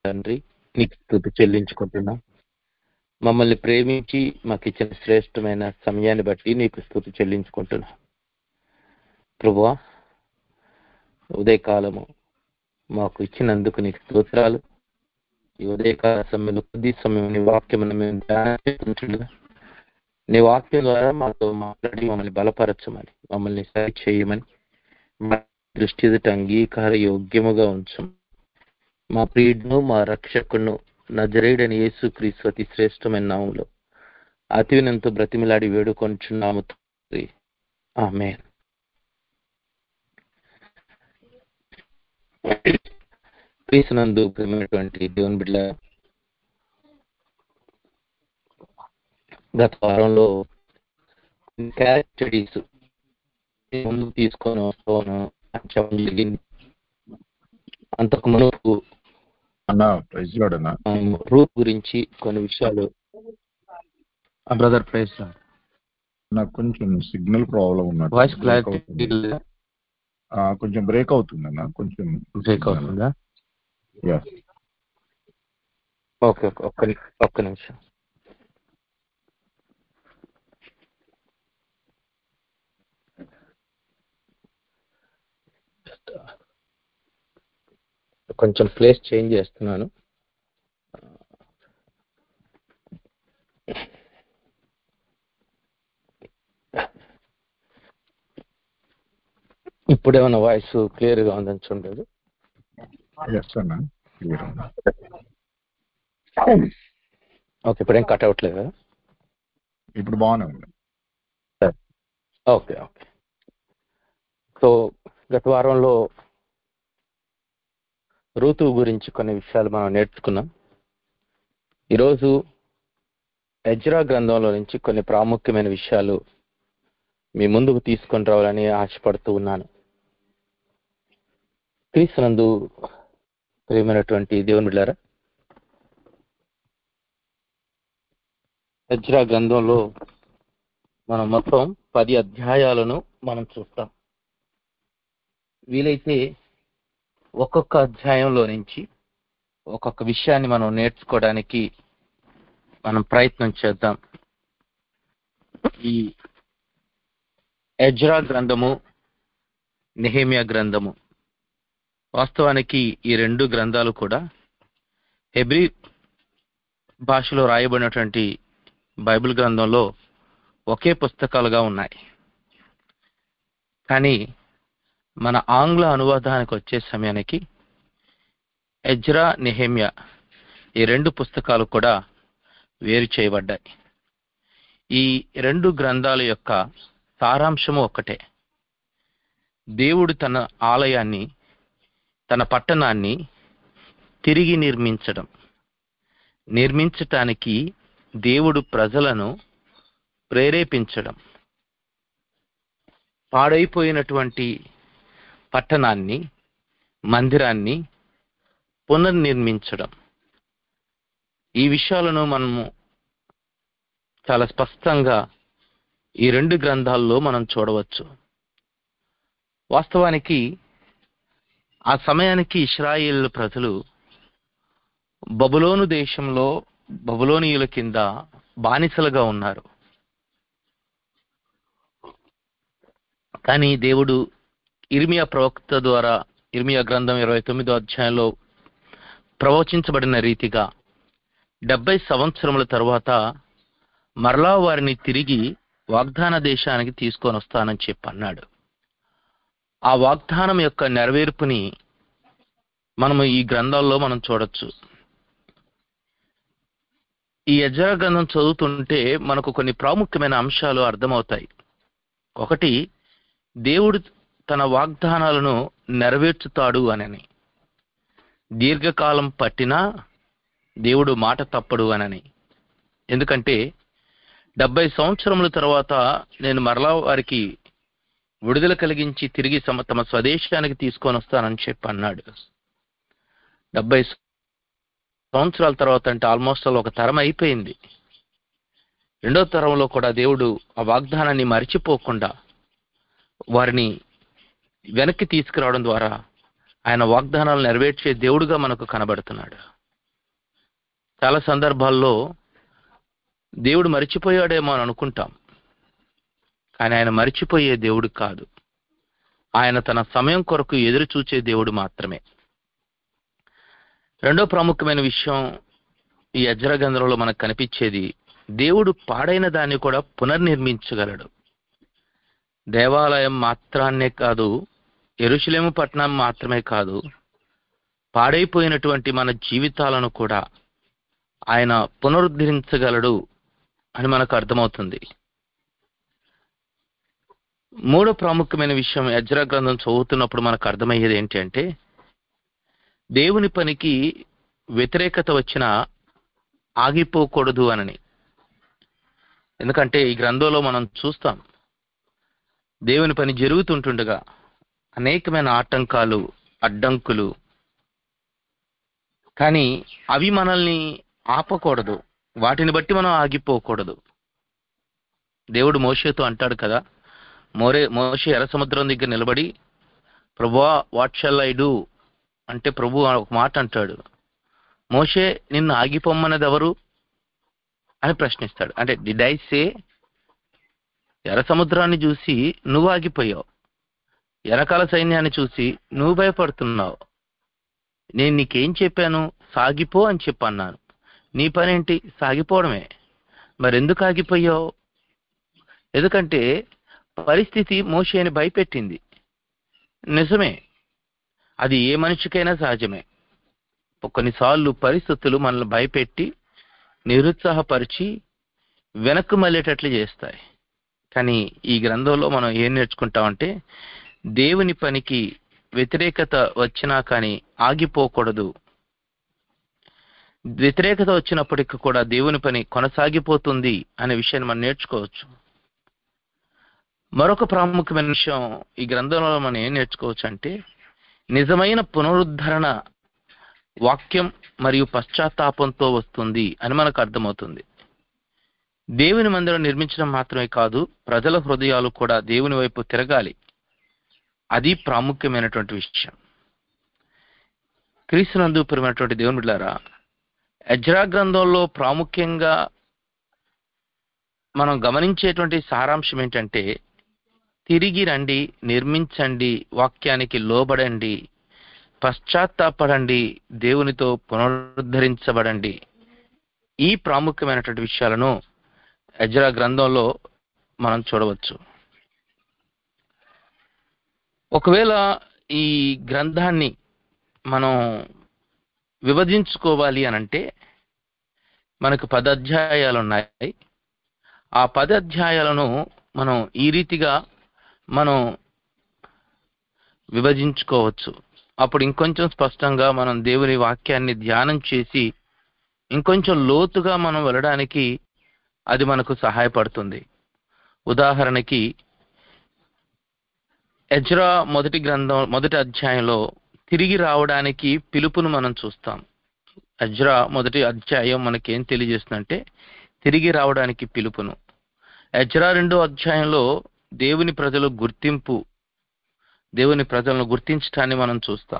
తండ్రి నీకు స్థుతి చెల్లించుకుంటున్నాం మమ్మల్ని ప్రేమించి మాకు ఇచ్చిన శ్రేష్టమైన సమయాన్ని బట్టి నీకు స్థుతి చెల్లించుకుంటున్నాం ప్రభువా ఉదయకాలము మాకు ఇచ్చినందుకు నీకు స్తోత్రాలు ఈ ఉదయకాల సమయంలో కొద్ది సమయం నీ వాక్యమును మేము ధ్యానం చేస్తుండగా నీ వాక్యం ద్వారా మాతో మాట్లాడి మమ్మల్ని బలపరచమని మమ్మల్ని సరి చేయమని మా దృష్టి ఎదుట అంగీకార యోగ్యముగా ఉంచం మా ప్రియుడును మా రక్షకును నజరేడని యేసు క్రీస్తు అతి శ్రేష్టమైన నామంలో అతి వినంతో బ్రతిమిలాడి వేడుకొంచున్నాము తండ్రి ఆమె క్రీస్తునందు ప్రేమైనటువంటి దేవుని బిడ్డ గత వారంలో క్యారెట్ స్టడీస్ ముందుకు తీసుకొని వస్తాను అని చెప్పడం జరిగింది అంతకు మునుపు అన్న ప్రైజ్ లాడ్ అన్న రూట్ గురించి కొన్ని విషయాలు బ్రదర్ ప్రైజ్ నాకు కొంచెం సిగ్నల్ ప్రాబ్లం ఉన్నట్టు వాయిస్ Break క్లారిటీ అవుతుంది. ఆ, కొంచెం బ్రేక్ అవుతుంది అన్న కొంచెం బ్రేక్ అవుతుందా యా ఓకే ఓకే ఒక్క ని- ఒక్క నిమిషం కొంచెం ప్లేస్ చేంజ్ చేస్తున్నాను ఇప్పుడు ఏమైనా వాయిస్ క్లియర్ గా ఉందని చూడలేదు ఎస్ అన్న క్లియర్ అన్న ఓకే ఇప్పుడు ఏం కట్ అవ్వట్లేదు కదా ఇప్పుడు బాగానే ఉంది ఓకే ఓకే సో గత వారంలో ఋతువు గురించి కొన్ని విషయాలు మనం నేర్చుకున్నాం ఈరోజు ఎజ్రా గ్రంథంలో నుంచి కొన్ని ప్రాముఖ్యమైన విషయాలు మీ ముందుకు తీసుకొని రావాలని ఆశపడుతూ ఉన్నాను క్రీస్తునందు ప్రియమైనటువంటి దేవుని బిడ్డారా ఎజ్రా గ్రంథంలో మనం మొత్తం పది అధ్యాయాలను మనం చూస్తాం వీలైతే ఒక్కొక్క అధ్యాయంలో నుంచి ఒక్కొక్క విషయాన్ని మనం నేర్చుకోవడానికి మనం ప్రయత్నం చేద్దాం ఈ ఎజ్రా గ్రంథము నెహేమియా గ్రంథము వాస్తవానికి ఈ రెండు గ్రంథాలు కూడా హెబ్రి భాషలో రాయబడినటువంటి బైబిల్ గ్రంథంలో ఒకే పుస్తకాలుగా ఉన్నాయి కానీ మన ఆంగ్ల అనువాదానికి వచ్చే సమయానికి ఎజ్రా నెహేమియా ఈ రెండు పుస్తకాలు కూడా వేరు చేయబడ్డాయి ఈ రెండు గ్రంథాల యొక్క సారాంశము ఒకటే దేవుడు తన ఆలయాన్ని తన పట్టణాన్ని తిరిగి నిర్మించడం నిర్మించటానికి దేవుడు ప్రజలను ప్రేరేపించడం పాడైపోయినటువంటి పట్టణాన్ని మందిరాన్ని పునర్నిర్మించడం ఈ విషయాలను మనము చాలా స్పష్టంగా ఈ రెండు గ్రంథాల్లో మనం చూడవచ్చు వాస్తవానికి ఆ సమయానికి ఇస్రాయేల్ ప్రజలు బబులోను దేశంలో బబులోనియుల కింద బానిసలుగా ఉన్నారు కానీ దేవుడు ఇర్మియా ప్రవక్త ద్వారా ఇర్మియా గ్రంథం ఇరవై తొమ్మిదో అధ్యాయంలో ప్రవచించబడిన రీతిగా డెబ్బై సంవత్సరముల తర్వాత మరలా వారిని తిరిగి వాగ్దాన దేశానికి తీసుకొని వస్తానని చెప్పి అన్నాడు ఆ వాగ్దానం యొక్క నెరవేర్పుని మనము ఈ గ్రంథాల్లో మనం చూడొచ్చు ఈ యజ్రా గ్రంథం చదువుతుంటే మనకు కొన్ని ప్రాముఖ్యమైన అంశాలు అర్థమవుతాయి ఒకటి దేవుడు తన వాగ్దానాలను నెరవేర్చుతాడు అనని దీర్ఘకాలం పట్టినా దేవుడు మాట తప్పడు అనని ఎందుకంటే డెబ్బై సంవత్సరముల తర్వాత నేను మరలా వారికి విడుదల కలిగించి తిరిగి సమ తమ స్వదేశానికి తీసుకొని వస్తానని చెప్పి అన్నాడు డెబ్బై సంవత్సరాల తర్వాత అంటే ఆల్మోస్ట్ అలా ఒక తరం అయిపోయింది రెండో తరంలో కూడా దేవుడు ఆ వాగ్దానాన్ని మరిచిపోకుండా వారిని వెనక్కి తీసుకురావడం ద్వారా ఆయన వాగ్దానాలు నెరవేర్చే దేవుడుగా మనకు కనబడుతున్నాడు చాలా సందర్భాల్లో దేవుడు మరిచిపోయాడేమో అని అనుకుంటాం కానీ ఆయన మరిచిపోయే దేవుడు కాదు ఆయన తన సమయం కొరకు ఎదురు చూచే దేవుడు మాత్రమే రెండో ప్రాముఖ్యమైన విషయం ఈ అజ్ర గ్రంథంలో మనకు కనిపించేది దేవుడు పాడైన దాన్ని కూడా పునర్నిర్మించగలడు దేవాలయం మాత్రాన్నే కాదు ఎరుషులేము పట్టణం మాత్రమే కాదు పాడైపోయినటువంటి మన జీవితాలను కూడా ఆయన పునరుద్ధరించగలడు అని మనకు అర్థమవుతుంది మూడో ప్రాముఖ్యమైన విషయం యజ్రా గ్రంథం చదువుతున్నప్పుడు మనకు అర్థమయ్యేది ఏంటి అంటే దేవుని పనికి వ్యతిరేకత వచ్చినా ఆగిపోకూడదు అనని ఎందుకంటే ఈ గ్రంథంలో మనం చూస్తాం దేవుని పని జరుగుతుంటుండగా అనేకమైన ఆటంకాలు అడ్డంకులు కానీ అవి మనల్ని ఆపకూడదు వాటిని బట్టి మనం ఆగిపోకూడదు దేవుడు మోషేతో అంటాడు కదా మోరే మోషే ఎర్ర సముద్రం దగ్గర నిలబడి ప్రభువా వాట్ షల్ ఐ డూ అంటే ప్రభు ఒక మాట అంటాడు మోషే నిన్ను ఆగిపోమ్మన్నది ఎవరు అని ప్రశ్నిస్తాడు అంటే డిడ్ ఐ సే ఎర్ర సముద్రాన్ని చూసి నువ్వు ఆగిపోయావు ఎరకాల సైన్యాన్ని చూసి నువ్వు భయపడుతున్నావు నేను నీకేం చెప్పాను సాగిపో అని చెప్పన్నాను నీ పనేంటి సాగిపోవడమే మరెందుకు ఆగిపోయావు ఎందుకంటే పరిస్థితి మోషేని భయపెట్టింది నిజమే అది ఏ మనిషికైనా సహజమే కొన్నిసార్లు పరిస్థితులు మనల్ని భయపెట్టి నిరుత్సాహపరిచి వెనక్కు మళ్ళేటట్లు చేస్తాయి కానీ ఈ గ్రంథంలో మనం ఏం నేర్చుకుంటామంటే దేవుని పనికి వ్యతిరేకత వచ్చినా కానీ ఆగిపోకూడదు వ్యతిరేకత వచ్చినప్పటికీ కూడా దేవుని పని కొనసాగిపోతుంది అనే విషయాన్ని మనం నేర్చుకోవచ్చు మరొక ప్రాముఖ్యమైన విషయం ఈ గ్రంథంలో మనం ఏం నేర్చుకోవచ్చు అంటే నిజమైన పునరుద్ధరణ వాక్యం మరియు పశ్చాత్తాపంతో వస్తుంది అని మనకు అర్థమవుతుంది దేవుని మందిరం నిర్మించడం మాత్రమే కాదు ప్రజల హృదయాలు కూడా దేవుని వైపు తిరగాలి అది ప్రాముఖ్యమైనటువంటి విషయం క్రీస్తునందు ప్రియమైనటువంటి దేవుని బిడ్డారా అజ్రా గ్రంథంలో ప్రాముఖ్యంగా మనం గమనించేటువంటి సారాంశం ఏంటంటే తిరిగి రండి నిర్మించండి వాక్యానికి లోబడండి పశ్చాత్తాపడండి దేవునితో పునరుద్ధరించబడండి ఈ ప్రాముఖ్యమైనటువంటి విషయాలను అజ్రా గ్రంథంలో మనం చూడవచ్చు ఒకవేళ ఈ గ్రంథాన్ని మనం విభజించుకోవాలి అని అంటే మనకు పది అధ్యాయాలు ఉన్నాయి ఆ పది అధ్యాయాలను మనం ఈ రీతిగా మనం విభజించుకోవచ్చు అప్పుడు ఇంకొంచెం స్పష్టంగా మనం దేవుని వాక్యాన్ని ధ్యానం చేసి ఇంకొంచెం లోతుగా మనం వెళ్ళడానికి అది మనకు సహాయపడుతుంది ఉదాహరణకి ఎజ్రా మొదటి గ్రంథం మొదటి అధ్యాయంలో తిరిగి రావడానికి పిలుపును మనం చూస్తాం అజ్రా మొదటి అధ్యాయం మనకేం తెలియజేస్తుందంటే తిరిగి రావడానికి పిలుపును ఎజ్రా రెండో అధ్యాయంలో దేవుని ప్రజలు గుర్తింపు దేవుని ప్రజలను గుర్తించడాన్ని మనం చూస్తాం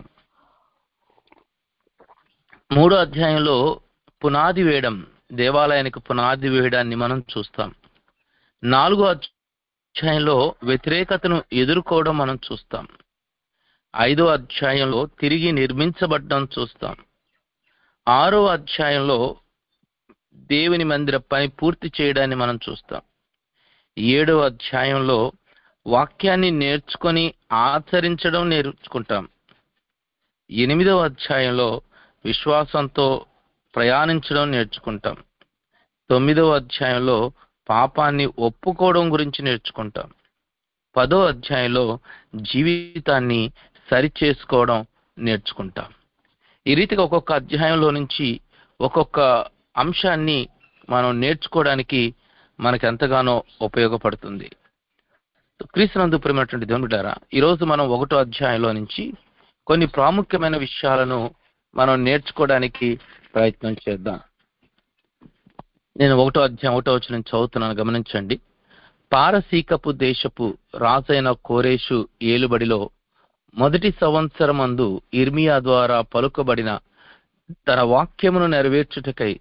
మూడో అధ్యాయంలో పునాది వేయడం దేవాలయానికి పునాది వేయడాన్ని మనం చూస్తాం నాలుగో అధ్యాయంలో వ్యతిరేకతను ఎదుర్కోవడం మనం చూస్తాం ఐదో అధ్యాయంలో తిరిగి నిర్మించబడ్డం చూస్తాం ఆరో అధ్యాయంలో దేవుని మందిర పని పూర్తి చేయడాన్ని మనం చూస్తాం ఏడో అధ్యాయంలో వాక్యాన్ని నేర్చుకొని ఆచరించడం నేర్చుకుంటాం ఎనిమిదవ అధ్యాయంలో విశ్వాసంతో ప్రయాణించడం నేర్చుకుంటాం తొమ్మిదవ అధ్యాయంలో పాపాన్ని ఒప్పుకోవడం గురించి నేర్చుకుంటాం పదో అధ్యాయంలో జీవితాన్ని సరిచేసుకోవడం నేర్చుకుంటాం ఈ రీతిగా ఒక్కొక్క అధ్యాయంలో నుంచి ఒక్కొక్క అంశాన్ని మనం నేర్చుకోవడానికి మనకు ఎంతగానో ఉపయోగపడుతుంది క్రీస్తునందు ప్రేమైనటువంటి దేవుని బిడ్డారా ఈరోజు మనం ఒకటో అధ్యాయంలో నుంచి కొన్ని ప్రాముఖ్యమైన విషయాలను మనం నేర్చుకోవడానికి ప్రయత్నం చేద్దాం నేను ఒకటో అధ్యాయం ఒకటో వచ్చి నేను చదువుతున్నాను గమనించండి పారసీకపు దేశపు రాజైన కోరేషు ఏలుబడిలో మొదటి సంవత్సరమందు ఇర్మియా ద్వారా పలుకబడిన తన వాక్యమును నెరవేర్చుటకై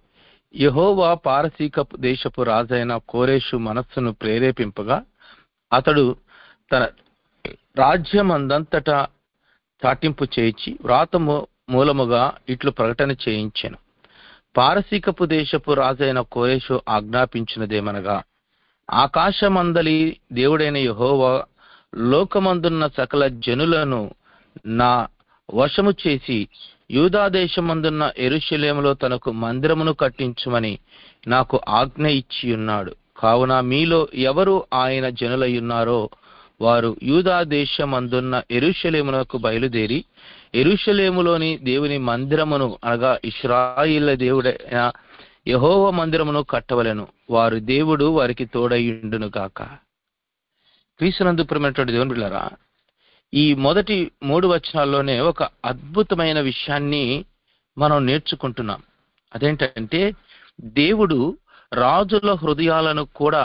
యహోవా పారసీకపు దేశపు రాజైన కోరేషు మనస్సును ప్రేరేపింపగా అతడు తన రాజ్యమందంతటా చాటింపు చేయించి వ్రాత మూ- మూలముగా ఇట్లు ప్రకటన చేయించెను పారసీకపు దేశపు రాజైన కోరేషు ఆజ్ఞాపించినదేమనగా ఆకాశమందలి దేవుడైన యహోవా లోకమందున్న సకల జనులను నా వశము చేసి యూదా దేశమందున్న ఎరుషలేములో తనకు మందిరమును కట్టించుమని నాకు ఆజ్ఞ ఇచ్చి ఉన్నాడు కావున మీలో ఎవరు ఆయన జనులయ్యున్నారో వారు యూదా దేశమందున్న ఎరుషలేమునకు బయలుదేరి ఎరుషలేములోని దేవుని మందిరమును అనగా ఇస్రాయిల్ల దేవుడైన యహోవ మందిరమును కట్టవలెను వారు దేవుడు వారికి తోడయుండును గాక క్రీస్తునందు ప్రేమైనటువంటి దేవుని బిడ్డలారా ఈ మొదటి మూడు వచనాల్లోనే ఒక అద్భుతమైన విషయాన్ని మనం నేర్చుకుంటున్నాం అదేంటంటే దేవుడు రాజుల హృదయాలను కూడా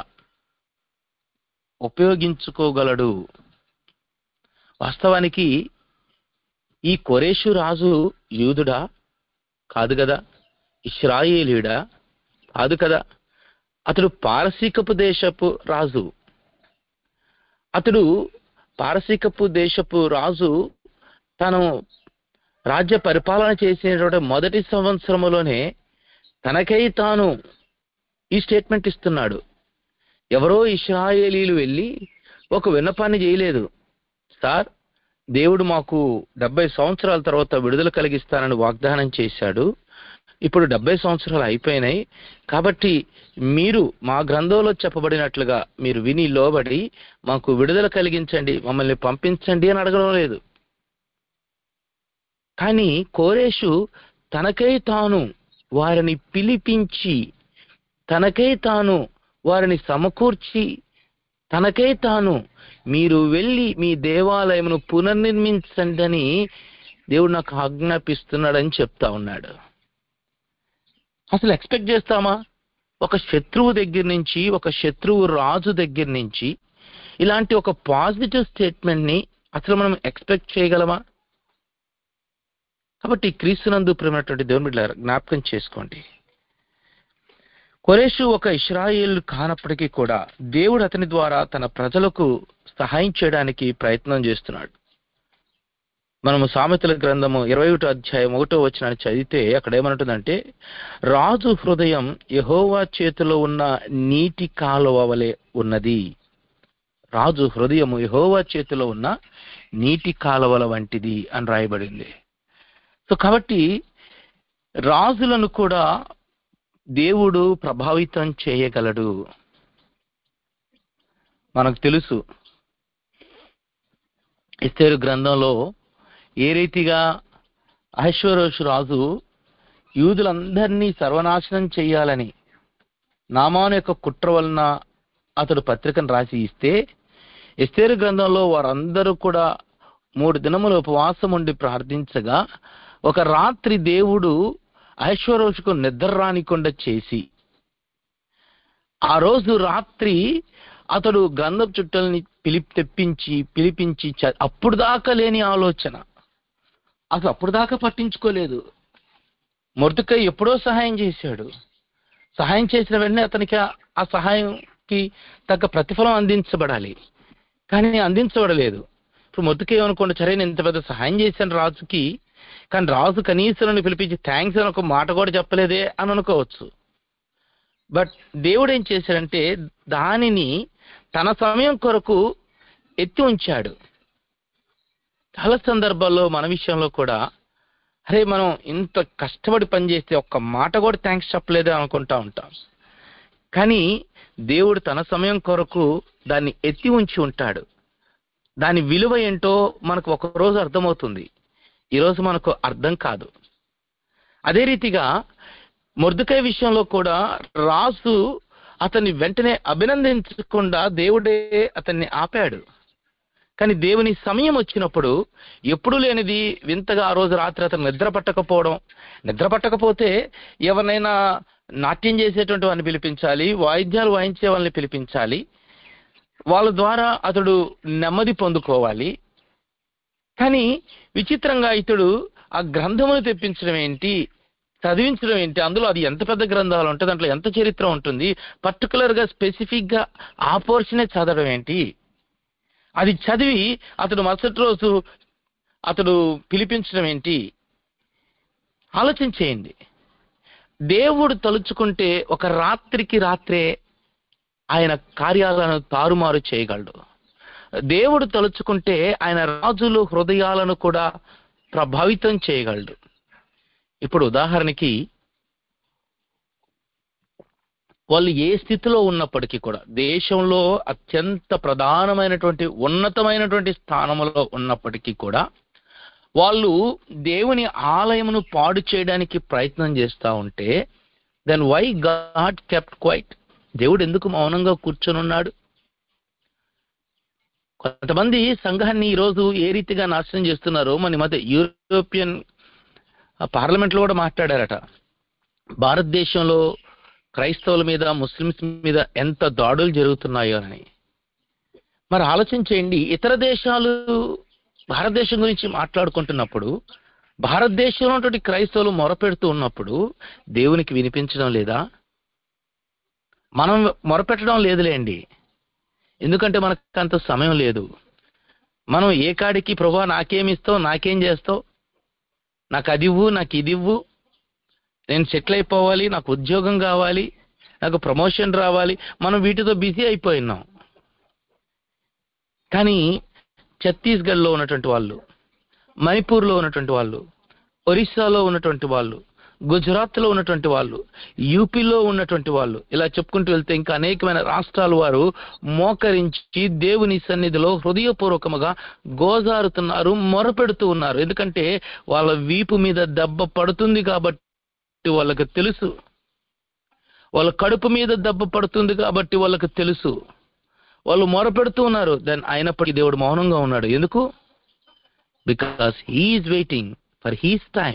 ఉపయోగించుకోగలడు వాస్తవానికి ఈ కొరేషు రాజు యూదుడా కాదు కదా ఇస్రాయేలీడా కాదు కదా అతడు పారసీకపు దేశపు రాజు అతడు పారసీకపు దేశపు రాజు తను రాజ్య పరిపాలన చేసినటువంటి మొదటి సంవత్సరములోనే తనకై తాను ఈ స్టేట్మెంట్ ఇస్తున్నాడు ఎవరో ఇస్రాయేలీలు వెళ్ళి ఒక విన్నపాన్ని చేయలేదు సార్ దేవుడు మాకు డెబ్బై సంవత్సరాల తర్వాత విడుదల కలిగిస్తానని వాగ్దానం చేశాడు ఇప్పుడు డెబ్బై సంవత్సరాలు అయిపోయినాయి కాబట్టి మీరు మా గ్రంథంలో చెప్పబడినట్లుగా మీరు విని లోబడి మాకు విడుదల కలిగించండి మమ్మల్ని పంపించండి అని అడగడం లేదు కానీ కోరేషు తనకై తాను వారిని పిలిపించి తనకై తాను వారిని సమకూర్చి తనకై తాను మీరు వెళ్ళి మీ దేవాలయమును పునర్నిర్మించండి అని దేవుడు నాకు ఆజ్ఞాపిస్తున్నాడని చెప్తా ఉన్నాడు అసలు ఎక్స్పెక్ట్ చేస్తామా ఒక శత్రువు దగ్గర నుంచి ఒక శత్రువు రాజు దగ్గర నుంచి ఇలాంటి ఒక పాజిటివ్ స్టేట్మెంట్ ని అసలు మనం ఎక్స్పెక్ట్ చేయగలమా కాబట్టి క్రీస్తునందు ప్రేమైనటువంటి దేవుని బిడ్డలారా జ్ఞాపకం చేసుకోండి కొరేషు ఒక ఇస్రాయేల్ కానప్పటికీ కూడా దేవుడు అతని ద్వారా తన ప్రజలకు సహాయం చేయడానికి ప్రయత్నం చేస్తున్నాడు మనము సామెతల గ్రంథము ఇరవై ఒకటో అధ్యాయం ఒకటో వచ్చిన చదివితే అక్కడ ఏమంటుందంటే రాజు హృదయం యహోవా చేతిలో ఉన్న నీటి కాలువ వలె ఉన్నది రాజు హృదయము యహోవా చేతిలో ఉన్న నీటి కాలువల వంటిది అని రాయబడింది సో కాబట్టి రాజులను కూడా దేవుడు ప్రభావితం చేయగలడు మనకు తెలుసు ఇస్తేరు గ్రంథంలో ఏ రీతిగా అహశ్వరోషు రాజు యూదులందరినీ సర్వనాశనం చేయాలని నామాను యొక్క కుట్ర వలన అతడు పత్రికను రాసి ఇస్తే ఎస్తేరు గ్రంథంలో వారందరూ కూడా మూడు దినములు ఉపవాసం ఉండి ప్రార్థించగా ఒక రాత్రి దేవుడు ఐశ్వరోషుకు నిద్ర రానికుండా చేసి ఆ రోజు రాత్రి అతడు గ్రంథపు చుట్టల్ని పిలిపి తెప్పించి పిలిపించి చ- అప్పుడు దాకా లేని ఆలోచన అసలు అప్పుడు దాకా పట్టించుకోలేదు మొర్దుకై ఎప్పుడో సహాయం చేశాడు సహాయం చేసిన వెంటనే అతనికి ఆ- ఆ సహాయంకి తగ్గ ప్రతిఫలం అందించబడాలి కానీ అందించబడలేదు ఇప్పుడు మొత్తుకే ఏమనుకోండి సరే నేను ఇంత పెద్ద సహాయం చేశాను రాజుకి కానీ రాజు కనీసం నన్ను పిలిపించి థ్యాంక్స్ అని ఒక మాట కూడా చెప్పలేదే అని అనుకోవచ్చు బట్ దేవుడు ఏం చేశాడంటే దానిని తన సమయం కొరకు ఎత్తి ఉంచాడు చాలా సందర్భాల్లో మన విషయంలో కూడా అరే మనం ఇంత కష్టపడి పనిచేస్తే ఒక్క మాట కూడా థ్యాంక్స్ చెప్పలేదే అనుకుంటా ఉంటాం కానీ దేవుడు తన సమయం కొరకు దాన్ని ఎత్తి ఉంచి ఉంటాడు దాని విలువ ఏంటో మనకు ఒక రోజు అర్థమవుతుంది ఈరోజు మనకు అర్థం కాదు అదే రీతిగా మొర్దుకై విషయంలో కూడా రాజు అతన్ని వెంటనే అభినందించకుండా దేవుడే అతన్ని ఆపాడు కానీ దేవుని సమయం వచ్చినప్పుడు ఎప్పుడు లేనిది వింతగా ఆ రోజు రాత్రి అతను నిద్ర పట్టకపోవడం నిద్ర పట్టకపోతే ఎవరినైనా నాట్యం చేసేటువంటి వారిని పిలిపించాలి వాయిద్యాలు వాయించే వాళ్ళని పిలిపించాలి వాళ్ళ ద్వారా అతడు నెమ్మది పొందుకోవాలి కానీ విచిత్రంగా ఇతడు ఆ గ్రంథమును తెప్పించడం ఏంటి చదివించడం ఏంటి అందులో అది ఎంత పెద్ద గ్రంథాలు ఉంటాయి దాంట్లో ఎంత చరిత్ర ఉంటుంది పర్టికులర్ గా స్పెసిఫిక్ గా ఆ పోర్షనే చదవడం ఏంటి అది చదివి అతడు మరుసటి రోజు అతడు పిలిపించడం ఏంటి ఆలోచన చేయండి దేవుడు తలుచుకుంటే ఒక రాత్రికి రాత్రే ఆయన కార్యాలను తారుమారు చేయగలడు దేవుడు తలుచుకుంటే ఆయన రాజులు హృదయాలను కూడా ప్రభావితం చేయగలడు ఇప్పుడు ఉదాహరణకి వాళ్ళు ఏ స్థితిలో ఉన్నప్పటికీ కూడా దేశంలో అత్యంత ప్రధానమైనటువంటి ఉన్నతమైనటువంటి స్థానంలో ఉన్నప్పటికీ కూడా వాళ్ళు దేవుని ఆలయమును పాడు చేయడానికి ప్రయత్నం చేస్తూ ఉంటే then why God kept quiet దేవుడు ఎందుకు మౌనంగా కూర్చొని ఉన్నాడు కొంతమంది సంఘాన్ని ఈరోజు ఏ రీతిగా నాశనం చేస్తున్నారో మన ఈ మధ్య యూరోపియన్ పార్లమెంట్లో కూడా మాట్లాడారట భారతదేశంలో క్రైస్తవుల మీద ముస్లిమ్స్ మీద ఎంత దాడులు జరుగుతున్నాయో అని మరి ఆలోచన చేయండి ఇతర దేశాలు భారతదేశం గురించి మాట్లాడుకుంటున్నప్పుడు భారతదేశంలో ఉన్నటువంటి క్రైస్తవులు మొరపెడుతూ ఉన్నప్పుడు దేవునికి వినిపించడం లేదా మనం మొరపెట్టడం లేదులేండి ఎందుకంటే మనకు అంత సమయం లేదు మనం ఏ కాడికి ప్రభా నాకేం ఇస్తావు నాకేం చేస్తావు నాకు అది ఇవ్వు నాకు ఇది ఇవ్వు నేను సెటిల్ అయిపోవాలి నాకు ఉద్యోగం కావాలి నాకు ప్రమోషన్ రావాలి మనం వీటితో బిజీ అయిపోయినాం కానీ ఛత్తీస్గఢ్లో ఉన్నటువంటి వాళ్ళు మణిపూర్లో ఉన్నటువంటి వాళ్ళు ఒరిస్సాలో ఉన్నటువంటి వాళ్ళు గుజరాత్లో ఉన్నటువంటి వాళ్ళు యూపీలో ఉన్నటువంటి వాళ్ళు ఇలా చెప్పుకుంటూ వెళ్తే ఇంకా అనేకమైన రాష్ట్రాల వారు మోకరించి దేవుని సన్నిధిలో హృదయపూర్వకముగా గోజారుతున్నారు మొరపెడుతూ ఉన్నారు ఎందుకంటే వాళ్ళ వీపు మీద దెబ్బ పడుతుంది కాబట్టి వాళ్ళకి తెలుసు వాళ్ళ కడుపు మీద దెబ్బ పడుతుంది కాబట్టి వాళ్ళకి తెలుసు వాళ్ళు మొరపెడుతూ ఉన్నారు దెన్ అయినప్పటికీ దేవుడు మౌనంగా ఉన్నాడు ఎందుకు because he's waiting for his time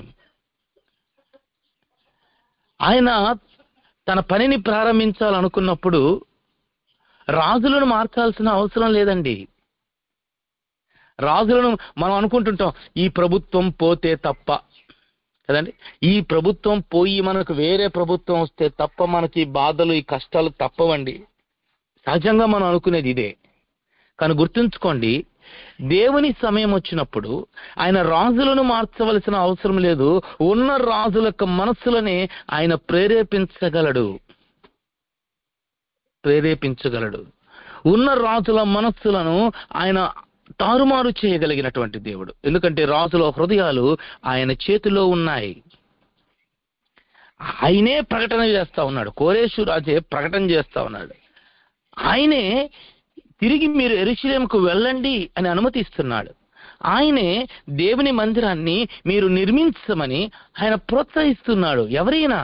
ఆయన తన పనిని ప్రారంభించాలనుకున్నప్పుడు రాజులను మార్చాల్సిన అవసరం లేదండి రాజులను మనం అనుకుంటుంటాం ఈ ప్రభుత్వం పోతే తప్ప కదండి ఈ ప్రభుత్వం పోయి మనకు వేరే ప్రభుత్వం వస్తే తప్ప మనకి ఈ బాధలు ఈ కష్టాలు తప్పవండి సహజంగా మనం అనుకునేది ఇదే కానీ గుర్తుంచుకోండి దేవుని సమయం వచ్చినప్పుడు ఆయన రాజులను మార్చవలసిన అవసరం లేదు ఉన్న రాజుల యొక్క మనస్సులనే ఆయన ప్రేరేపించగలడు ప్రేరేపించగలడు ఉన్న రాజుల మనస్సులను ఆయన తారుమారు చేయగలిగినటువంటి దేవుడు ఎందుకంటే రాజుల హృదయాలు ఆయన చేతిలో ఉన్నాయి ఆయనే ప్రకటన చేస్తా ఉన్నాడు కోరేశు రాజే ప్రకటన చేస్తా ఉన్నాడు ఆయనే తిరిగి మీరు ఎరుశలేంకు వెళ్ళండి అని అనుమతిస్తున్నాడు ఆయనే దేవుని మందిరాన్ని మీరు నిర్మించమని ఆయన ప్రోత్సహిస్తున్నాడు ఎవరైనా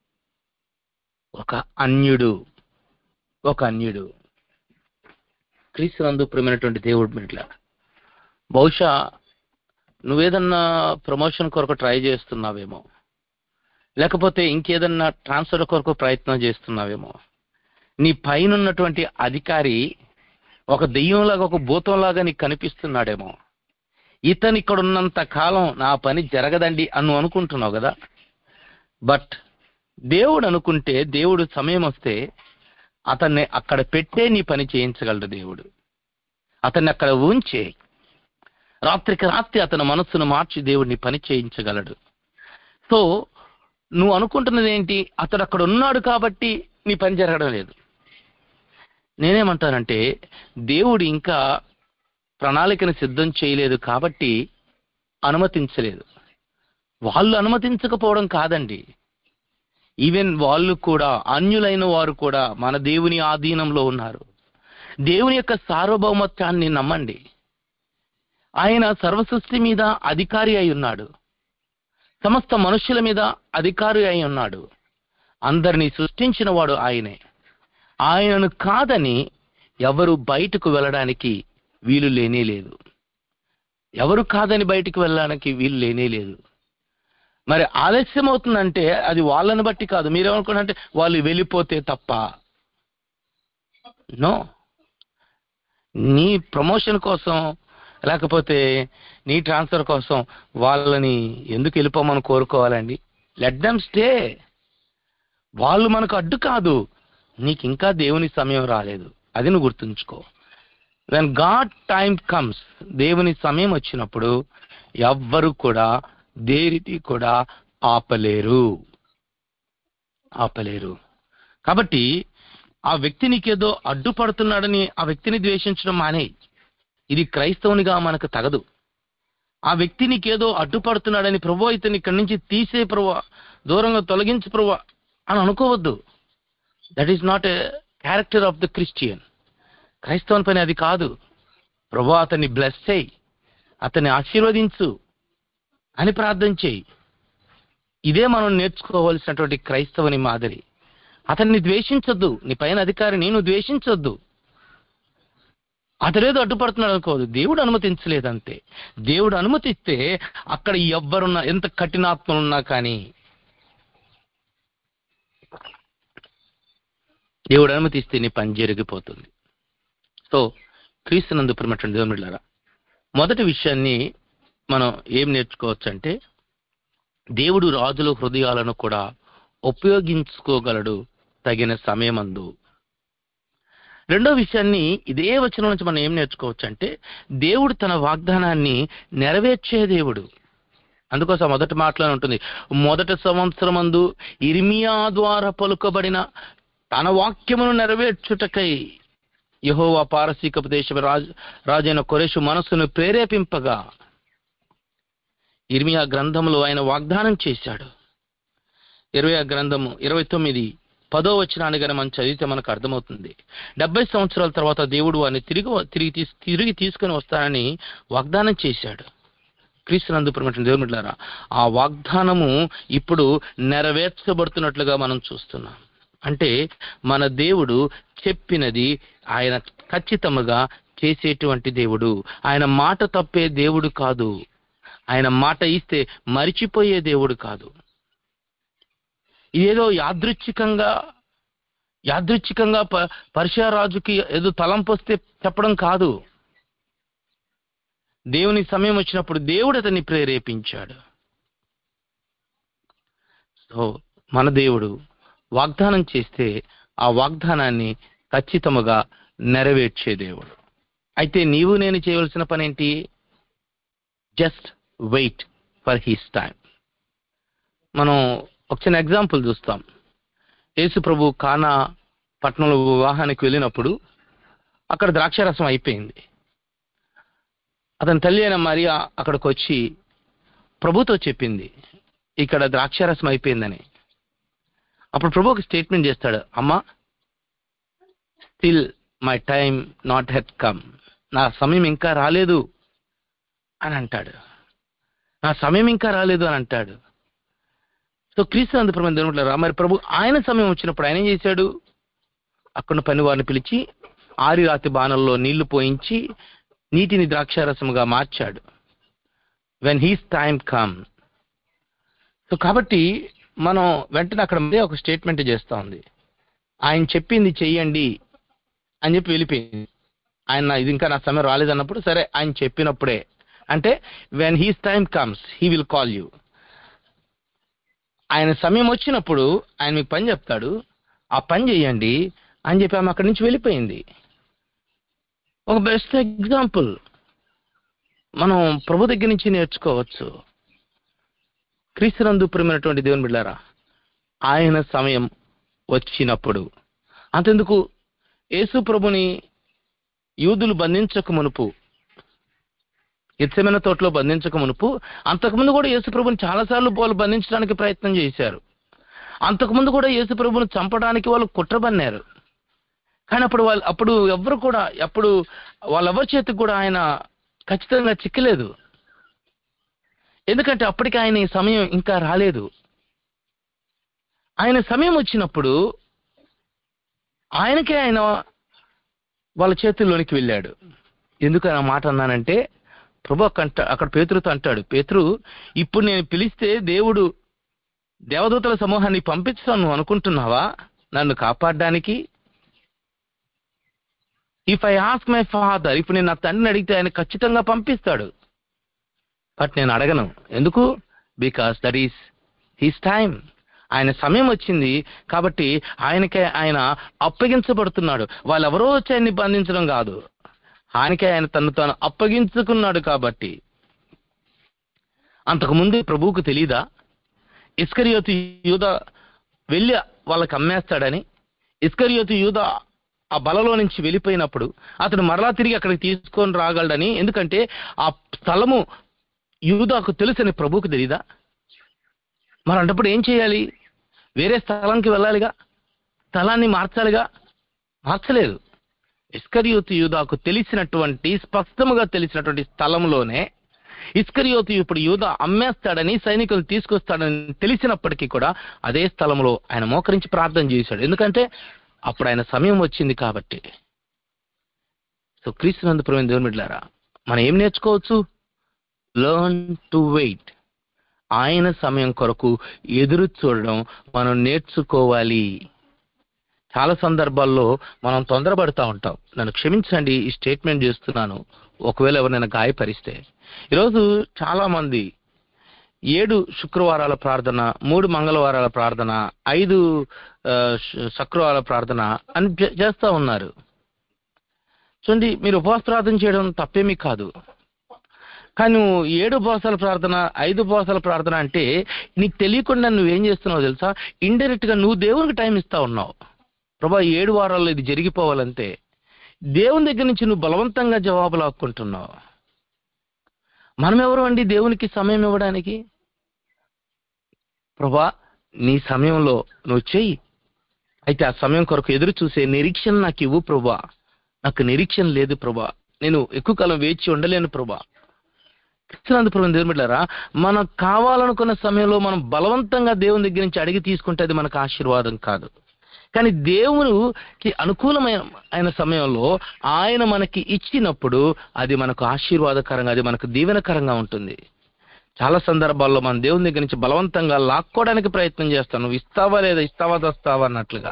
ఒక అన్యుడు ఒక అన్యుడు క్రీస్తునందు ప్రేమైనటువంటి దేవుడు మిట్ల బహుశా నువ్వేదన్నా ప్రమోషన్ కొరకు ట్రై చేస్తున్నావేమో లేకపోతే ఇంకేదన్నా ట్రాన్స్ఫర్ కొరకు ప్రయత్నం చేస్తున్నావేమో నీ పైన ఉన్నటువంటి అధికారి ఒక దెయ్యంలాగా ఒక భూతంలాగా నీకు కనిపిస్తున్నాడేమో ఇతను ఇక్కడ ఉన్నంత కాలం నా పని జరగదండి అను అనుకుంటున్నావు కదా బట్ దేవుడు అనుకుంటే దేవుడు సమయం వస్తే అతన్ని అక్కడ పెట్టే నీ పని చేయించగలడు దేవుడు అతన్ని అక్కడ ఉంచే రాత్రికి రాత్రి అతని మనస్సును మార్చి దేవుడు నీ పని చేయించగలడు సో నువ్వు అనుకుంటున్నది ఏంటి అతడు అక్కడ ఉన్నాడు కాబట్టి నీ పని జరగడం లేదు నేనేమంటానంటే దేవుడు ఇంకా ప్రణాళికను సిద్ధం చేయలేదు కాబట్టి అనుమతించలేదు వాళ్ళు అనుమతించకపోవడం కాదండి ఈవెన్ వాళ్ళు కూడా అన్యులైన వారు కూడా మన దేవుని ఆధీనంలో ఉన్నారు దేవుని యొక్క సార్వభౌమత్వాన్ని నమ్మండి ఆయన సర్వసృష్టి మీద అధికారి అయి ఉన్నాడు సమస్త మనుషుల మీద అధికారి అయి ఉన్నాడు అందరినీ సృష్టించిన వాడు ఆయనే ఆయనను కాదని ఎవరు బయటకు వెళ్ళడానికి వీలు లేనే లేదు ఎవరు కాదని బయటికి వెళ్ళడానికి వీలు లేనే లేదు మరి ఆలస్యం అవుతుందంటే అది వాళ్ళని బట్టి కాదు మీరేమనుకున్నారంటే వాళ్ళు వెళ్ళిపోతే తప్ప నో నీ ప్రమోషన్ కోసం లేకపోతే నీ ట్రాన్స్ఫర్ కోసం వాళ్ళని ఎందుకు వెళ్ళిపోమని కోరుకోవాలండి లెట్ దమ్ స్టే వాళ్ళు మనకు అడ్డు కాదు నీకు ఇంకా దేవుని సమయం రాలేదు అది నువ్వు గుర్తుంచుకో వెన్ గాడ్ టైం కమ్స్ దేవుని సమయం వచ్చినప్పుడు ఎవ్వరు కూడా దేనిని కూడా ఆపలేరు ఆపలేరు కాబట్టి ఆ వ్యక్తి నీకేదో అడ్డుపడుతున్నాడని ఆ వ్యక్తిని ద్వేషించడం మానే ఇది క్రైస్తవునిగా మనకు తగదు ఆ వ్యక్తి నీకేదో అడ్డుపడుతున్నాడని ప్రభు ఇతని ఇక్కడి నుంచి తీసే ప్రభు దూరంగా తొలగించు ప్రభు అని అనుకోవద్దు that is not a character of the Christian క్రైస్తవుని పని అది కాదు ప్రభు అతన్ని బ్లెస్ చేయి అతన్ని ఆశీర్వదించు అని ప్రార్థన చేయి ఇదే మనం నేర్చుకోవలసినటువంటి క్రైస్తవుని మాదిరి అతన్ని ద్వేషించొద్దు నీ పైన అధికారిని నువ్వు ద్వేషించొద్దు అతడేదో అడ్డుపడుతున్నాడు అనుకోదు దేవుడు అనుమతించలేదంతే దేవుడు అనుమతిస్తే అక్కడ ఎవ్వరున్నా ఎంత కఠినాత్మలున్నా కానీ దేవుడు అనుమతిస్తే నీ పని జరిగిపోతుంది సో క్రీస్తునందు ప్రేమటువంటి దేవుమిళ్ళారా మొదటి విషయాన్ని మనం ఏం నేర్చుకోవచ్చు అంటే దేవుడు రాజుల హృదయాలను కూడా ఉపయోగించుకోగలడు తగిన సమయమందు రెండో విషయాన్ని ఇదే వచనం నుంచి మనం ఏం నేర్చుకోవచ్చు అంటే దేవుడు తన వాగ్దానాన్ని నెరవేర్చే దేవుడు అందుకోసం మొదటి మాటలో ఉంటుంది మొదటి సంవత్సరమందు ఇర్మియా ద్వారా పలుకబడిన తన వాక్యమును నెరవేర్చుటకై యహోవా పారసీకపు దేశ రాజు రాజైన కొరేషు మనస్సును ప్రేరేపింపగా ఇర్మియా గ్రంథంలో ఆయన వాగ్దానం చేశాడు ఇరవై గ్రంథము ఇరవై తొమ్మిది పదో వచనాన్ని గన మనం చదివితే మనకు అర్థమవుతుంది డెబ్బై సంవత్సరాల తర్వాత దేవుడు వారిని తిరిగి తిరిగి తీసు తిరిగి తీసుకొని వస్తానని వాగ్దానం చేశాడు క్రీస్తునందు ప్రమేషన్ దేవుమిట్లారా ఆ వాగ్దానము ఇప్పుడు నెరవేర్చబడుతున్నట్లుగా మనం చూస్తున్నాం అంటే మన దేవుడు చెప్పినది ఆయన ఖచ్చితముగా చేసేటువంటి దేవుడు ఆయన మాట తప్పే దేవుడు కాదు ఆయన మాట ఇస్తే మరిచిపోయే దేవుడు కాదు ఇదేదో యాదృచ్ఛికంగా యాదృచ్ఛికంగా ప రాజుకి ఏదో తలంపు వస్తే చెప్పడం కాదు దేవుని సమయం వచ్చినప్పుడు దేవుడు అతన్ని ప్రేరేపించాడు సో మన దేవుడు వాగ్దానం చేస్తే ఆ వాగ్దానాన్ని ఖచ్చితముగా నెరవేర్చే దేవుడు అయితే నీవు నేను చేయవలసిన పని ఏంటి just wait for his time మనం ఒక చిన్న ఎగ్జాంపుల్ చూస్తాం యేసు ప్రభు కానా పట్టణంలో వివాహానికి వెళ్ళినప్పుడు అక్కడ ద్రాక్షారసం అయిపోయింది అతని తల్లి అయిన మరియా అక్కడికి వచ్చి ప్రభుతో చెప్పింది ఇక్కడ ద్రాక్షారసం అయిపోయిందని అప్పుడు ప్రభు ఒక స్టేట్మెంట్ చేస్తాడు అమ్మా still my time not yet come నా సమయం ఇంకా రాలేదు అని అంటాడు నా సమయం ఇంకా రాలేదు అని అంటాడు సో క్రీస్తు అందుప్రమైన దేవుడు మరి ప్రభు ఆయన సమయం వచ్చినప్పుడు ఆయన ఏం చేశాడు అక్కడ పని వారిని పిలిచి ఆరి రాతి బాణల్లో నీళ్లు పోయించి నీటిని ద్రాక్షారసముగా మార్చాడు when his time come so కాబట్టి మనం వెంటనే అక్కడ మీద ఒక స్టేట్మెంట్ చేస్తా ఉంది ఆయన చెప్పింది చెయ్యండి అని చెప్పి వెళ్ళిపోయింది ఆయన ఇది ఇంకా నా సమయం రాలేదన్నప్పుడు సరే ఆయన చెప్పినప్పుడే అంటే when his time comes he will call you ఆయన సమయం వచ్చినప్పుడు ఆయన మీకు పని చెప్తాడు ఆ పని చేయండి అని చెప్పి ఆమె అక్కడి నుంచి వెళ్ళిపోయింది ఒక బెస్ట్ ఎగ్జాంపుల్ మనం ప్రభు దగ్గర నుంచి నేర్చుకోవచ్చు క్రీస్తునందు ప్రేమైనటువంటి దేవుని బిళ్ళారా ఆయన సమయం వచ్చినప్పుడు అంతెందుకు యేసు ప్రభుని యూదులు బంధించక మునుపు ఎత్సమైన తోటలో బంధించక మునుపు అంతకుముందు కూడా యేసు ప్రభుని చాలాసార్లు వాళ్ళు బంధించడానికి ప్రయత్నం చేశారు అంతకుముందు కూడా యేసు ప్రభుని చంపడానికి వాళ్ళు కుట్రబన్నారు కానీ అప్పుడు వాళ్ళు అప్పుడు ఎవరు కూడా అప్పుడు వాళ్ళెవరి చేతికి కూడా ఆయన ఖచ్చితంగా చిక్కలేదు ఎందుకంటే అప్పటికి ఆయన ఈ సమయం ఇంకా రాలేదు ఆయన సమయం వచ్చినప్పుడు ఆయనకే ఆయన వాళ్ళ చేతుల్లోనికి వెళ్ళాడు ఎందుకు ఆ మాట అన్నానంటే ప్రభు కంట అక్కడ పేతురుతో అంటాడు పేతురు ఇప్పుడు నేను పిలిస్తే దేవుడు దేవదూతల సమూహాన్ని పంపిస్తాను నువ్వు అనుకుంటున్నావా నన్ను కాపాడడానికి if I ask my father ఇప్పుడు నేను నా తండ్రిని అడిగితే ఆయన ఖచ్చితంగా పంపిస్తాడు బట్ నేను అడగను ఎందుకు because that is his time ఆయన సమయం వచ్చింది కాబట్టి ఆయనకే ఆయన అప్పగించబడుతున్నాడు వాళ్ళెవరో వచ్చి ఆయన్ని బంధించడం కాదు ఆయనకే ఆయన తను తాను అప్పగించుకున్నాడు కాబట్టి అంతకుముందు ప్రభువుకు తెలీదా ఇస్కరియోతు యూద వెళ్ళి వాళ్ళకి అమ్మేస్తాడని ఇస్కరియోతు యూద ఆ బలలో నుంచి వెళ్ళిపోయినప్పుడు అతను మరలా తిరిగి అక్కడికి తీసుకొని రాగలడని ఎందుకంటే ఆ స్థలము యూదాకు తెలుసని ప్రభువుకు తెలీదా మరి అంటప్పుడు ఏం చేయాలి వేరే స్థలానికి వెళ్ళాలిగా స్థలాన్ని మార్చాలిగా మార్చలేదు ఇస్కరియోతు యూదాకు తెలిసినటువంటి స్పష్టముగా తెలిసినటువంటి స్థలంలోనే ఇస్కరియోతు ఇప్పుడు యూద అమ్మేస్తాడని సైనికులు తీసుకొస్తాడని తెలిసినప్పటికీ కూడా అదే స్థలంలో ఆయన మోకరించి ప్రార్థన చేశాడు ఎందుకంటే అప్పుడు ఆయన సమయం వచ్చింది కాబట్టి సో క్రీస్తునందు ప్రవీణ దేవుని బిడ్డలారా మనం ఏం నేర్చుకోవచ్చు లర్న్ టు వెయిట్ ఆయన సమయం కొరకు ఎదురు చూడడం మనం నేర్చుకోవాలి చాలా సందర్భాల్లో మనం తొందరపడుతూ ఉంటాం నన్ను క్షమించండి ఈ స్టేట్మెంట్ చేస్తున్నాను ఒకవేళ ఎవరినైనా గాయపరిస్తే ఈరోజు చాలా మంది ఏడు శుక్రవారాల ప్రార్థన మూడు మంగళవారాల ప్రార్థన ఐదు ఆ, శు- శుక్రవారాల ప్రార్థన అని చే- చేస్తా ఉన్నారు చూడండి మీరు ఉపవాస ప్రార్థన చేయడం తప్పేమీ కాదు కానీ నువ్వు ఏడు ఉపవాసాల ప్రార్థన ఐదు ఉపవాసాల ప్రార్థన అంటే నీకు తెలియకుండా నువ్వేం చేస్తున్నావు తెలుసా ఇండైరెక్ట్ గా నువ్వు దేవునికి టైం ఇస్తా ఉన్నావు ప్రభా ఈ ఏడు వారాల్లో ఇది జరిగిపోవాలంటే దేవుని దగ్గర నుంచి నువ్వు బలవంతంగా జవాబు లాక్కుంటున్నావు మనం ఎవరు అండి దేవునికి సమయం ఇవ్వడానికి ప్రభా నీ సమయంలో నువ్వు చెయ్యి అయితే ఆ సమయం కొరకు ఎదురు చూసే నిరీక్షణ నాకు ఇవ్వు ప్రభా నాకు నిరీక్షణ లేదు ప్రభా నేను ఎక్కువ కాలం వేచి ఉండలేను ప్రభా క్రిస్తునందు ప్రభు దేవుని బిడ్డలారా మనకు కావాలనుకున్న సమయంలో మనం బలవంతంగా దేవుని దగ్గర నుంచి అడిగి తీసుకుంటే అది మనకు ఆశీర్వాదం కాదు కానీ దేవునికి అనుకూలమైన అయిన సమయంలో ఆయన మనకి ఇచ్చినప్పుడు అది మనకు ఆశీర్వాదకరంగా అది మనకు దీవెనకరంగా ఉంటుంది చాలా సందర్భాల్లో మనం దేవుని దగ్గర నుంచి బలవంతంగా లాక్కోవడానికి ప్రయత్నం చేస్తాం నువ్వు ఇస్తావా లేదా ఇస్తావా తెస్తావా అన్నట్లుగా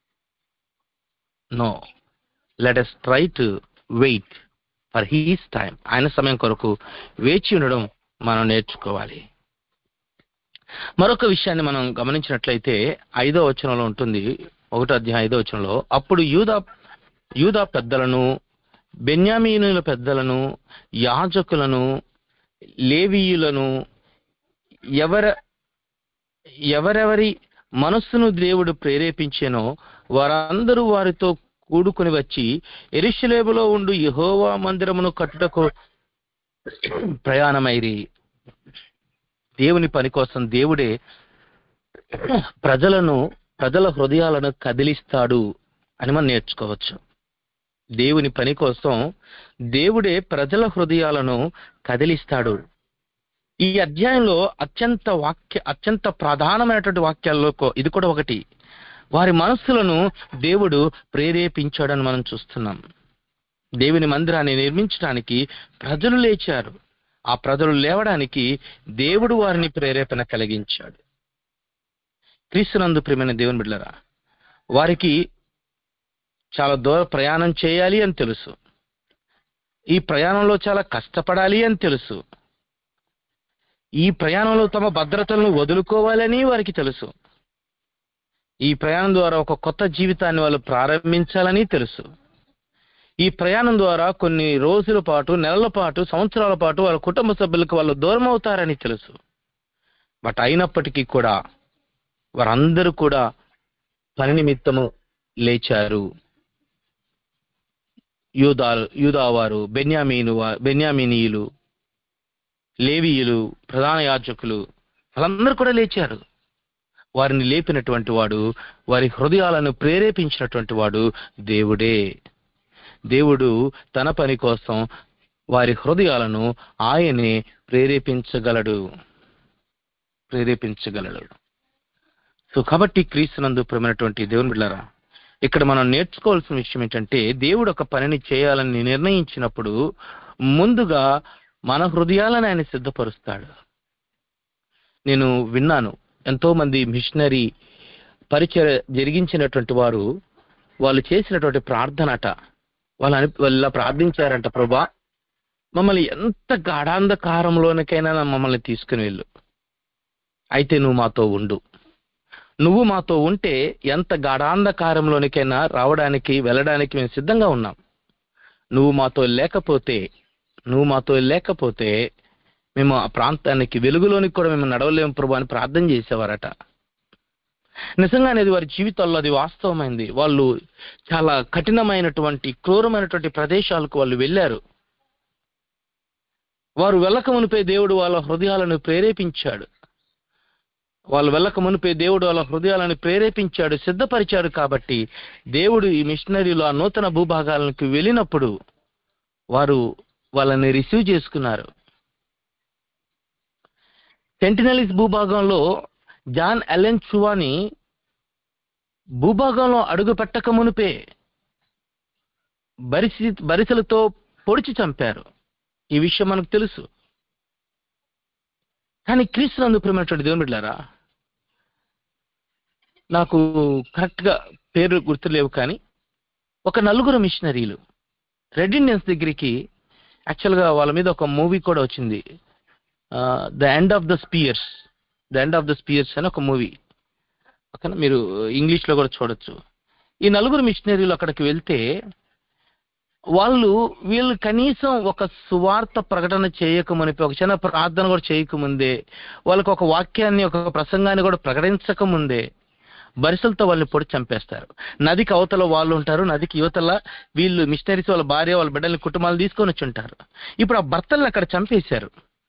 no let's try to wait for his time ఆయన సమయం కొరకు వేచి ఉండడం మనం నేర్చుకోవాలి మరొక విషయాన్ని మనం గమనించినట్లయితే ఐదో వచనంలో ఉంటుంది ఒకటో అధ్యాయం ఐదో వచనంలో అప్పుడు యూదా యూదా పెద్దలను బెన్యామీనుల పెద్దలను యాజకులను లేవీయులను ఎవర ఎవరెవరి మనస్సును దేవుడు ప్రేరేపించానో వారందరూ వారితో కూడుకుని వచ్చి ఎరుషలేములో ఉండు యెహోవా మందిరమును కట్టుటకు ప్రయాణమైరి దేవుని పని కోసం దేవుడే ప్రజలను ప్రజల హృదయాలను కదిలిస్తాడు అని మనం నేర్చుకోవచ్చు దేవుని పని కోసం దేవుడే ప్రజల హృదయాలను కదిలిస్తాడు ఈ అధ్యాయంలో అత్యంత వాక్య అత్యంత ప్రధానమైనటువంటి వాక్యాల్లో కో- ఇది కూడా ఒకటి వారి మనస్సులను దేవుడు ప్రేరేపించాడని మనం చూస్తున్నాం దేవుని మందిరాన్ని నిర్మించడానికి ప్రజలు లేచారు ఆ ప్రజలు లేవడానికి దేవుడు వారిని ప్రేరేపణ కలిగించాడు క్రీస్తునందు ప్రియమైన దేవుని బిడ్డలరా వారికి చాలా దూర ప్రయాణం చేయాలి అని తెలుసు ఈ ప్రయాణంలో చాలా కష్టపడాలి అని తెలుసు ఈ ప్రయాణంలో తమ భద్రతలను వదులుకోవాలని వారికి తెలుసు ఈ ప్రయాణం ద్వారా ఒక కొత్త జీవితాన్ని వాళ్ళు ప్రారంభించాలని తెలుసు ఈ ప్రయాణం ద్వారా కొన్ని రోజుల పాటు నెలల పాటు సంవత్సరాల పాటు వాళ్ళ కుటుంబ సభ్యులకు వాళ్ళు దూరం అవుతారని తెలుసు బట్ అయినప్పటికీ కూడా వారందరూ కూడా పని నిమిత్తము లేచారు యూదా యూదావారు బెన్యామీను వా- బెన్యామీనీయులు లేవీయులు ప్రధాన యాజకులు వాళ్ళందరూ కూడా లేచారు వారిని లేపినటువంటి వాడు వారి హృదయాలను ప్రేరేపించినటువంటి వాడు దేవుడే దేవుడు తన పని కోసం వారి హృదయాలను ఆయనే ప్రేరేపించగలడు ప్రేరేపించగలడు సో కాబట్టి క్రీస్తునందు ప్రేమైనటువంటి దేవుని బిడ్డారా ఇక్కడ మనం నేర్చుకోవాల్సిన విషయం ఏంటంటే దేవుడు ఒక పనిని చేయాలని నిర్ణయించినప్పుడు ముందుగా మన హృదయాలను ఆయన సిద్ధపరుస్తాడు నేను విన్నాను ఎంతో మంది మిషనరీ పరిచయ జరిగించినటువంటి వారు వాళ్ళు చేసినటువంటి ప్రార్థనట వాళ్ళు అని వాళ్ళు ఇలా ప్రార్థించారంట ప్రభా మమ్మల్ని ఎంత గాఢాంధకారంలోనికైనా మమ్మల్ని తీసుకుని వెళ్ళు అయితే నువ్వు మాతో ఉండు నువ్వు మాతో ఉంటే ఎంత గాఢాంధకారంలోనికైనా రావడానికి వెళ్ళడానికి మేము సిద్ధంగా ఉన్నాం నువ్వు మాతో లేకపోతే నువ్వు మాతో లేకపోతే మేము ఆ ప్రాంతానికి వెలుగులోనికి కూడా మేము నడవలేము ప్రభు అని ప్రార్థన చేసేవారట నిజంగానే అది వారి జీవితాల్లో అది వాస్తవమైంది వాళ్ళు చాలా కఠినమైనటువంటి క్రూరమైనటువంటి ప్రదేశాలకు వాళ్ళు వెళ్ళారు వారు వెళ్ళక మునిపే దేవుడు వాళ్ళ హృదయాలను ప్రేరేపించాడు వాళ్ళు వెళ్ళక మునిపే దేవుడు వాళ్ళ హృదయాలను ప్రేరేపించాడు సిద్ధపరిచాడు కాబట్టి దేవుడు ఈ మిషనరీలు ఆ నూతన భూభాగాలకు వెళ్ళినప్పుడు వారు వాళ్ళని రిసీవ్ చేసుకున్నారు సెంటినలిస్ భూభాగంలో జాన్ ఎలెన్ చువాని భూభాగంలో అడుగు పెట్టక మునిపే బరిసి బరిసెలతో పొడిచి చంపారు ఈ విషయం మనకు తెలుసు కానీ క్రీస్తునందు ప్రేమైనటువంటి దేవుని బిడ్డారా నాకు కరెక్ట్ గా పేరు గుర్తులేవు కానీ ఒక నలుగురు మిషనరీలు రెడ్ ఇండియన్స్ దగ్గరికి యాక్చువల్గా వాళ్ళ మీద ఒక మూవీ కూడా వచ్చింది the end of the spears the end of the spears అని ఒక మూవీ ఓకేనా మీరు ఇంగ్లీష్లో కూడా చూడొచ్చు ఈ నలుగురు మిషనరీలు అక్కడికి వెళ్తే వాళ్ళు వీళ్ళు కనీసం ఒక సువార్త ప్రకటన చేయకమునిపి ఒక చిన్న ప్రార్థన కూడా చేయకముందే వాళ్ళకి ఒక వాక్యాన్ని ఒక ప్రసంగాన్ని కూడా ప్రకటించకముందే బరిసలతో వాళ్ళని పొడి చంపేస్తారు నదికి అవతల వాళ్ళు ఉంటారు నదికి యువతల వీళ్ళు మిషనరీస్ వాళ్ళ భార్య వాళ్ళ బిడ్డల్ని కుటుంబాలు తీసుకొని వచ్చి ఉంటారు ఇప్పుడు ఆ భర్తల్ని అక్కడ చంపేశారు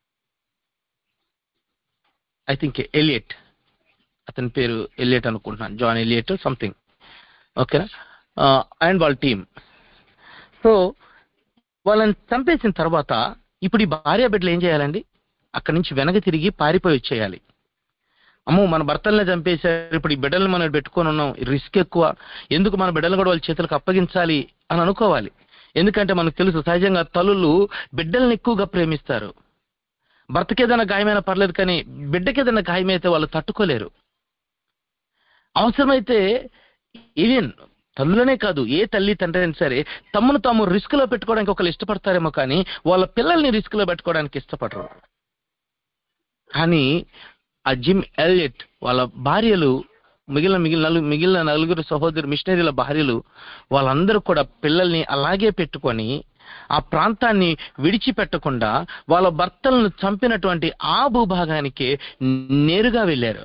ఐ థింక్ ఎలియట్ అతని పేరు ఎలియట్ అనుకుంటున్నాను జాన్ ఎలియట్ సంథింగ్ ఓకేనా అండ్ వాళ్ళ టీమ్ సో వాళ్ళని చంపేసిన తర్వాత ఇప్పుడు ఈ భార్య బిడ్డలు ఏం చేయాలండి అక్కడి నుంచి వెనక తిరిగి పారిపోయి వచ్చేయాలి అమ్మో మన భర్తల్ని చంపేశారు ఇప్పుడు ఈ బిడ్డల్ని మనం పెట్టుకొని ఉన్నాం రిస్క్ ఎక్కువ ఎందుకు మన బిడ్డలను కూడా వాళ్ళ చేతులకు అప్పగించాలి అని అనుకోవాలి ఎందుకంటే మనకు తెలుసు సహజంగా తల్లులు బిడ్డల్ని ఎక్కువగా ప్రేమిస్తారు భర్తకి ఏదైనా గాయమైనా పర్లేదు కానీ బిడ్డకి ఏదైనా గాయమైతే వాళ్ళు తట్టుకోలేరు అవసరమైతే ఈవెన్ తల్లులనే కాదు ఏ తల్లి తండ్రి అయినా సరే తమను తాము రిస్క్ లో పెట్టుకోవడానికి ఒకళ్ళు ఇష్టపడతారేమో కానీ వాళ్ళ పిల్లల్ని రిస్క్ లో పెట్టుకోవడానికి ఇష్టపడరు కానీ ఆ జిమ్ ఎలియట్ వాళ్ళ భార్యలు మిగిలిన మిగిలిన నలుగు మిగిలిన నలుగురు సహోదరు మిషనరీల భార్యలు వాళ్ళందరూ కూడా పిల్లల్ని అలాగే పెట్టుకొని ఆ ప్రాంతాన్ని విడిచిపెట్టకుండా వాళ్ళ భర్తలను చంపినటువంటి ఆ భూభాగానికి నేరుగా వెళ్ళారు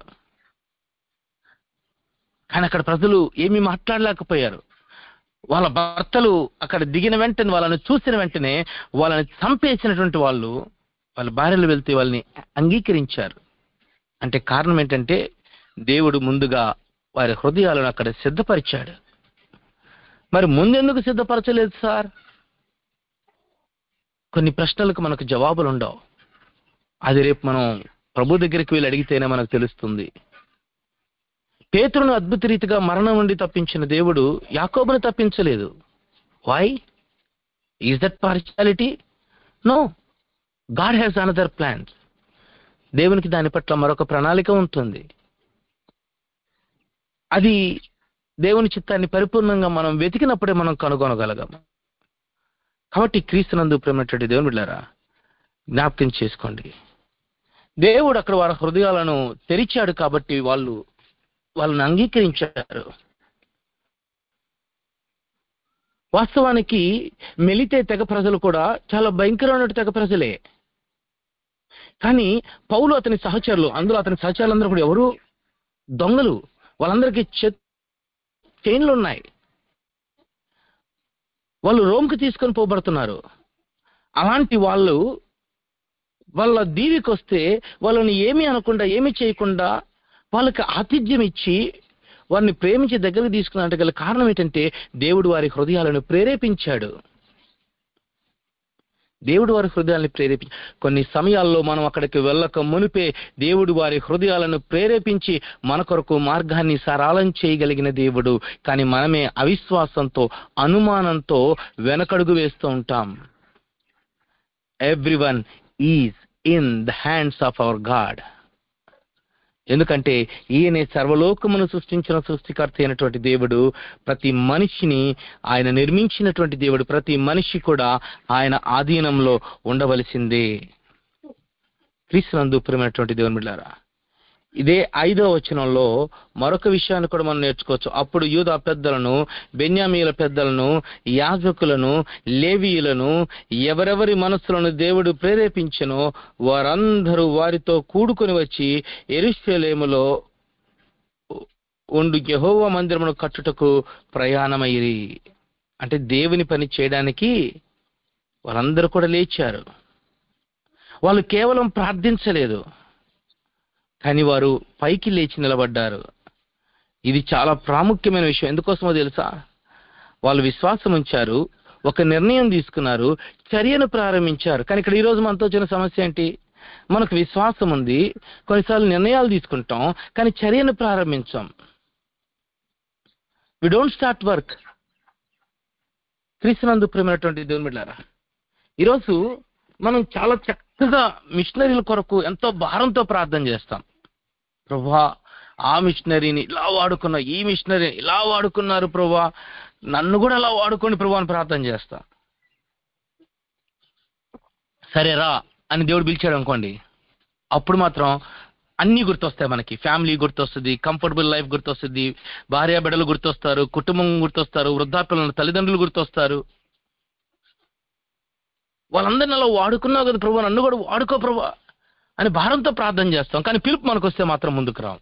కానీ అక్కడ ప్రజలు ఏమీ మాట్లాడలేకపోయారు వాళ్ళ భర్తలు అక్కడ దిగిన వెంటనే వాళ్ళని చూసిన వెంటనే వాళ్ళని చంపేసినటువంటి వాళ్ళు వాళ్ళ భార్యలు వెళ్తే వాళ్ళని అంగీకరించారు అంటే కారణం ఏంటంటే దేవుడు ముందుగా వారి హృదయాలను అక్కడ సిద్ధపరిచాడు మరి ముందెందుకు సిద్ధపరచలేదు సార్ కొన్ని ప్రశ్నలకు మనకు జవాబులు ఉండవు అది రేపు మనం ప్రభు దగ్గరికి వెళ్ళి అడిగితేనే మనకు తెలుస్తుంది పేతురును అద్భుత రీతిగా మరణం నుండి తప్పించిన దేవుడు యాకోబును తప్పించలేదు why is that partiality no God has another plans దేవునికి దాని పట్ల మరొక ప్రణాళిక ఉంటుంది అది దేవుని చిత్తాన్ని పరిపూర్ణంగా మనం వెతికినప్పుడే మనం కనుగొనగలగం కాబట్టి క్రీస్తునందు ప్రేమటువంటి దేవుని బిడ్డారా జ్ఞాపకం చేసుకోండి దేవుడు అక్కడ వారి హృదయాలను తెరిచాడు కాబట్టి వాళ్ళు వాళ్ళని అంగీకరించారు వాస్తవానికి మెలితే తెగ ప్రజలు కూడా చాలా భయంకరమైన తెగ ప్రజలే కానీ పౌలు అతని సహచరులు అందులో అతని సహచరులందరూ కూడా ఎవరు దొంగలు వాళ్ళందరికీ చైన్లు ఉన్నాయి వాళ్ళు రోమ్కి తీసుకొని పోబడుతున్నారు అలాంటి వాళ్ళు వాళ్ళ దీవికి వస్తే వాళ్ళని ఏమీ అనకుండా ఏమీ చేయకుండా వాళ్ళకి ఆతిథ్యం ఇచ్చి వారిని ప్రేమించి దగ్గరకు తీసుకున్నట్టు గల కారణం ఏంటంటే దేవుడు వారి హృదయాలను ప్రేరేపించాడు దేవుడు వారి హృదయాలను ప్రేరేపించి కొన్ని సమయాల్లో మనం అక్కడికి వెళ్ళక మునిపే దేవుడు వారి హృదయాలను ప్రేరేపించి మన కొరకు మార్గాన్ని సరళం చేయగలిగిన దేవుడు కానీ మనమే అవిశ్వాసంతో అనుమానంతో వెనకడుగు వేస్తూ ఉంటాం everyone is in the hands of our God ఎందుకంటే ఈయనే సర్వలోకమును సృష్టించిన సృష్టికర్త అయినటువంటి దేవుడు ప్రతి మనిషిని ఆయన నిర్మించినటువంటి దేవుడు ప్రతి మనిషి కూడా ఆయన ఆధీనంలో ఉండవలసిందే క్రీస్తునందు ప్రియమైనటువంటి దేవుని బిడ్డారా ఇదే ఐదో వచనంలో మరొక విషయాన్ని కూడా మనం నేర్చుకోవచ్చు అప్పుడు యూదా పెద్దలను బెన్యామీల పెద్దలను యాజకులను లేవీయులను ఎవరెవరి మనస్సులను దేవుడు ప్రేరేపించెనో వారందరూ వారితో కూడుకొని వచ్చి ఎరుషలేములో ఉండు యెహోవా మందిరమును కట్టుటకు ప్రయాణమైరి అంటే దేవుని పని చేయడానికి వాళ్ళందరూ కూడా లేచారు వాళ్ళు కేవలం ప్రార్థించలేదు కానీ వారు పైకి లేచి నిలబడ్డారు ఇది చాలా ప్రాముఖ్యమైన విషయం ఎందుకోసమో తెలుసా వాళ్ళు విశ్వాసం ఉంచారు ఒక నిర్ణయం తీసుకున్నారు చర్యను ప్రారంభించారు కానీ ఇక్కడ ఈరోజు మనతో వచ్చిన సమస్య ఏంటి మనకు విశ్వాసం ఉంది కొన్నిసార్లు నిర్ణయాలు తీసుకుంటాం కానీ చర్యను ప్రారంభించాం వి డోంట్ స్టార్ట్ వర్క్ క్రీస్తునందు ప్రేమైనటువంటి దేవుని బిడ్డారా ఈరోజు మనం చాలా చక్కగా మిషనరీల కొరకు ఎంతో భారంతో ప్రార్థన చేస్తాం ప్రభా ఆ మిషనరీని ఇలా వాడుకున్న ఈ మిషనరీని ఇలా వాడుకున్నారు ప్రభా నన్ను కూడా అలా వాడుకోండి ప్రభా అని ప్రార్థన చేస్తాం సరే రా అని దేవుడు పిలిచాడు అనుకోండి అప్పుడు మాత్రం అన్ని గుర్తొస్తాయి మనకి ఫ్యామిలీ గుర్తొస్తుంది కంఫర్టబుల్ లైఫ్ గుర్తొస్తుంది భార్య బిడ్డలు గుర్తొస్తారు కుటుంబం గుర్తొస్తారు వృద్ధాప్యులను తల్లిదండ్రులు గుర్తొస్తారు వాళ్ళందరిని అలా వాడుకున్నావు కదా ప్రభు నన్ను కూడా వాడుకో ప్రభు అని భారంతో ప్రార్థన చేస్తాం కానీ పిలుపు మనకు వస్తే మాత్రం ముందుకు రాం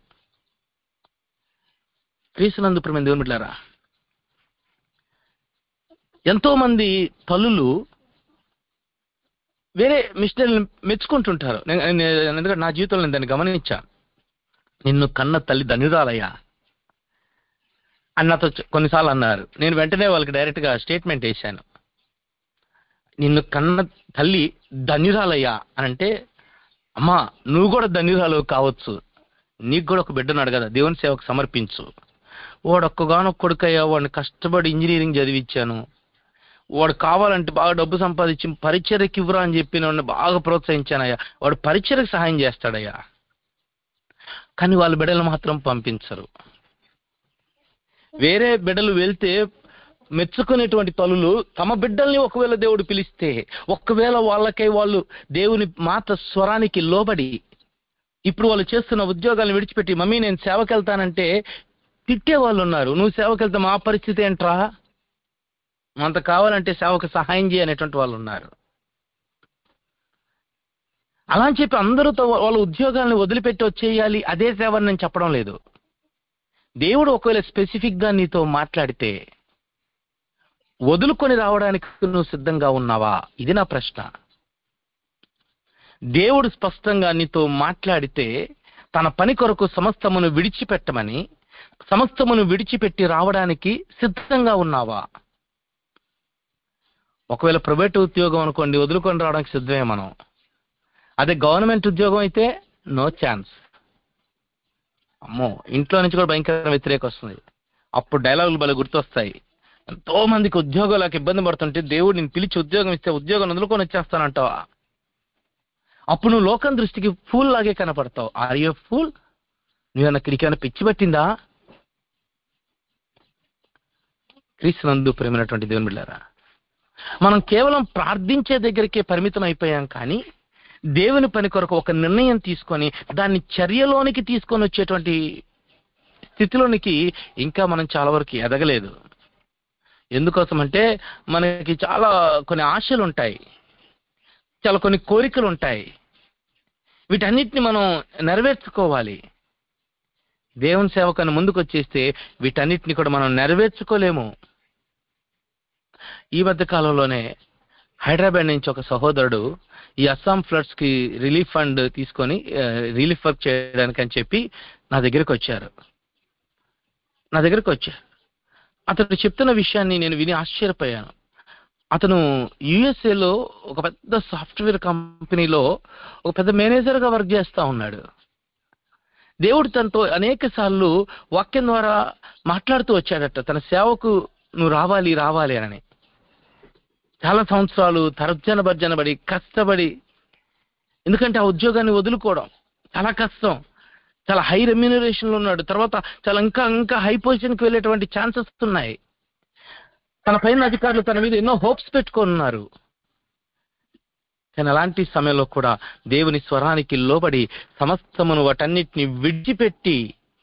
క్రీస్తునందు ప్రేమ దేవుని బిడ్డారా ఎంతో మంది తల్లులు వేరే మిషనరీని మెచ్చుకుంటుంటారు నేను- నేను- ఎందుకంటే నా జీవితంలో నేను దాన్ని గమనించా నిన్ను కన్న తల్లి ధన్యురాలయ్యా అని నాతో చె- కొన్నిసార్లు అన్నారు నేను వెంటనే వాళ్ళకి డైరెక్ట్గా స్టేట్మెంట్ వేశాను నిన్ను కన్న తల్లి ధన్యురాలయ్యా అని అంటే అమ్మా నువ్వు కూడా ధన్యురాలు కావచ్చు నీకు కూడా ఒక బిడ్డన్నాడు కదా దేవుని సేవకు సమర్పించు వాడు ఒక్కగానొక్క కొడుకయ్యా వాడిని కష్టపడి ఇంజనీరింగ్ చదివించాను వాడు కావాలంటే బాగా డబ్బు సంపాదించి పరిచర్యకి ఇవ్వరా అని చెప్పి నన్ను బాగా ప్రోత్సహించానయ్యా వాడు పరిచర్యకు సహాయం చేస్తాడయ్యా కానీ వాళ్ళ బిడ్డలు మాత్రం పంపించరు వేరే బిడ్డలు వెళ్తే మెచ్చుకునేటువంటి తల్లులు తమ బిడ్డల్ని ఒకవేళ దేవుడు పిలిస్తే ఒకవేళ వాళ్ళకై వాళ్ళు దేవుని మాట స్వరానికి లోబడి ఇప్పుడు వాళ్ళు చేస్తున్న ఉద్యోగాలను విడిచిపెట్టి మమ్మీ నేను సేవకి వెళ్తానంటే తిట్టే వాళ్ళు ఉన్నారు నువ్వు సేవకి వెళ్తే మా పరిస్థితి ఏంట్రా అంత కావాలంటే సేవకు సహాయం చేయనేటువంటి వాళ్ళు ఉన్నారు అలా అని చెప్పి అందరూ త- వాళ్ళ ఉద్యోగాలను వదిలిపెట్టి వచ్చేయాలి అదే సేవ అని నేను చెప్పడం లేదు దేవుడు ఒకవేళ స్పెసిఫిక్ గా నీతో మాట్లాడితే వదులుకొని రావడానికి నువ్వు సిద్ధంగా ఉన్నావా ఇది నా ప్రశ్న దేవుడు స్పష్టంగా నీతో మాట్లాడితే తన పని కొరకు సమస్తమును విడిచిపెట్టమని సమస్తమును విడిచిపెట్టి రావడానికి సిద్ధంగా ఉన్నావా ఒకవేళ ప్రైవేట్ ఉద్యోగం అనుకోండి వదులుకొని రావడానికి సిద్ధమే మనం అదే గవర్నమెంట్ ఉద్యోగం అయితే నో ఛాన్స్ అమ్మో ఇంట్లో నుంచి కూడా భయంకర వ్యతిరేక వస్తుంది అప్పుడు డైలాగులు భలే గుర్తొస్తాయి ఎంతో మందికి ఉద్యోగాలకు ఇబ్బంది పడుతుంటే దేవుడు నేను పిలిచి ఉద్యోగం ఇస్తే ఉద్యోగం వదులుకొని వచ్చేస్తానంటావా అప్పుడు నువ్వు లోకం దృష్టికి ఫూల్ లాగే కనపడతావు ఆర్ యూ ఫూల్ నువ్వు ఇక్కడికైనా పిచ్చి పట్టిందా క్రీస్తునందు ప్రేమైనటువంటి దేవుని బిళ్ళారా మనం కేవలం ప్రార్థించే దగ్గరికే పరిమితం అయిపోయాం కానీ దేవుని పని కొరకు ఒక నిర్ణయం తీసుకొని దాన్ని చర్యలోనికి తీసుకొని వచ్చేటువంటి స్థితిలోనికి ఇంకా మనం చాలా వరకు ఎదగలేదు ఎందుకోసం అంటే మనకి చాలా కొన్ని ఆశలు ఉంటాయి చాలా కొన్ని కోరికలు ఉంటాయి వీటన్నిటిని మనం నెరవేర్చుకోవాలి దేవుని సేవకని ముందుకు వచ్చేస్తే వీటన్నిటిని కూడా మనం నెరవేర్చుకోలేము ఈ మధ్య కాలంలోనే హైదరాబాద్ నుంచి ఒక సహోదరుడు ఈ అస్సాం ఫ్లడ్స్ కి రిలీఫ్ ఫండ్ తీసుకొని రిలీఫ్ వర్క్ చేయడానికి అని చెప్పి నా దగ్గరికి వచ్చారు నా దగ్గరికి వచ్చారు అతడు చెప్తున్న విషయాన్ని నేను విని ఆశ్చర్యపోయాను అతను యుఎస్ఏలో ఒక పెద్ద సాఫ్ట్వేర్ కంపెనీలో ఒక పెద్ద మేనేజర్గా వర్క్ చేస్తా ఉన్నాడు దేవుడు తనతో అనేక సార్లు వాక్యం ద్వారా మాట్లాడుతూ వచ్చాడట తన సేవకు నువ్వు రావాలి రావాలి అని చాలా సంవత్సరాలు తర్జన భర్జనబడి కష్టపడి ఎందుకంటే ఆ ఉద్యోగాన్ని వదులుకోవడం చాలా కష్టం చాలా హై రెమ్యూనరేషన్ లో ఉన్నాడు తర్వాత చాలా ఇంకా ఇంకా హై పొజిషన్కి వెళ్ళేటువంటి ఛాన్సెస్ ఉన్నాయి తన పైన అధికారులు తన మీద ఎన్నో హోప్స్ పెట్టుకొని ఉన్నారు కానీ అలాంటి సమయంలో కూడా దేవుని స్వరానికి లోబడి సమస్తమును వాటన్నిటిని విడిచిపెట్టి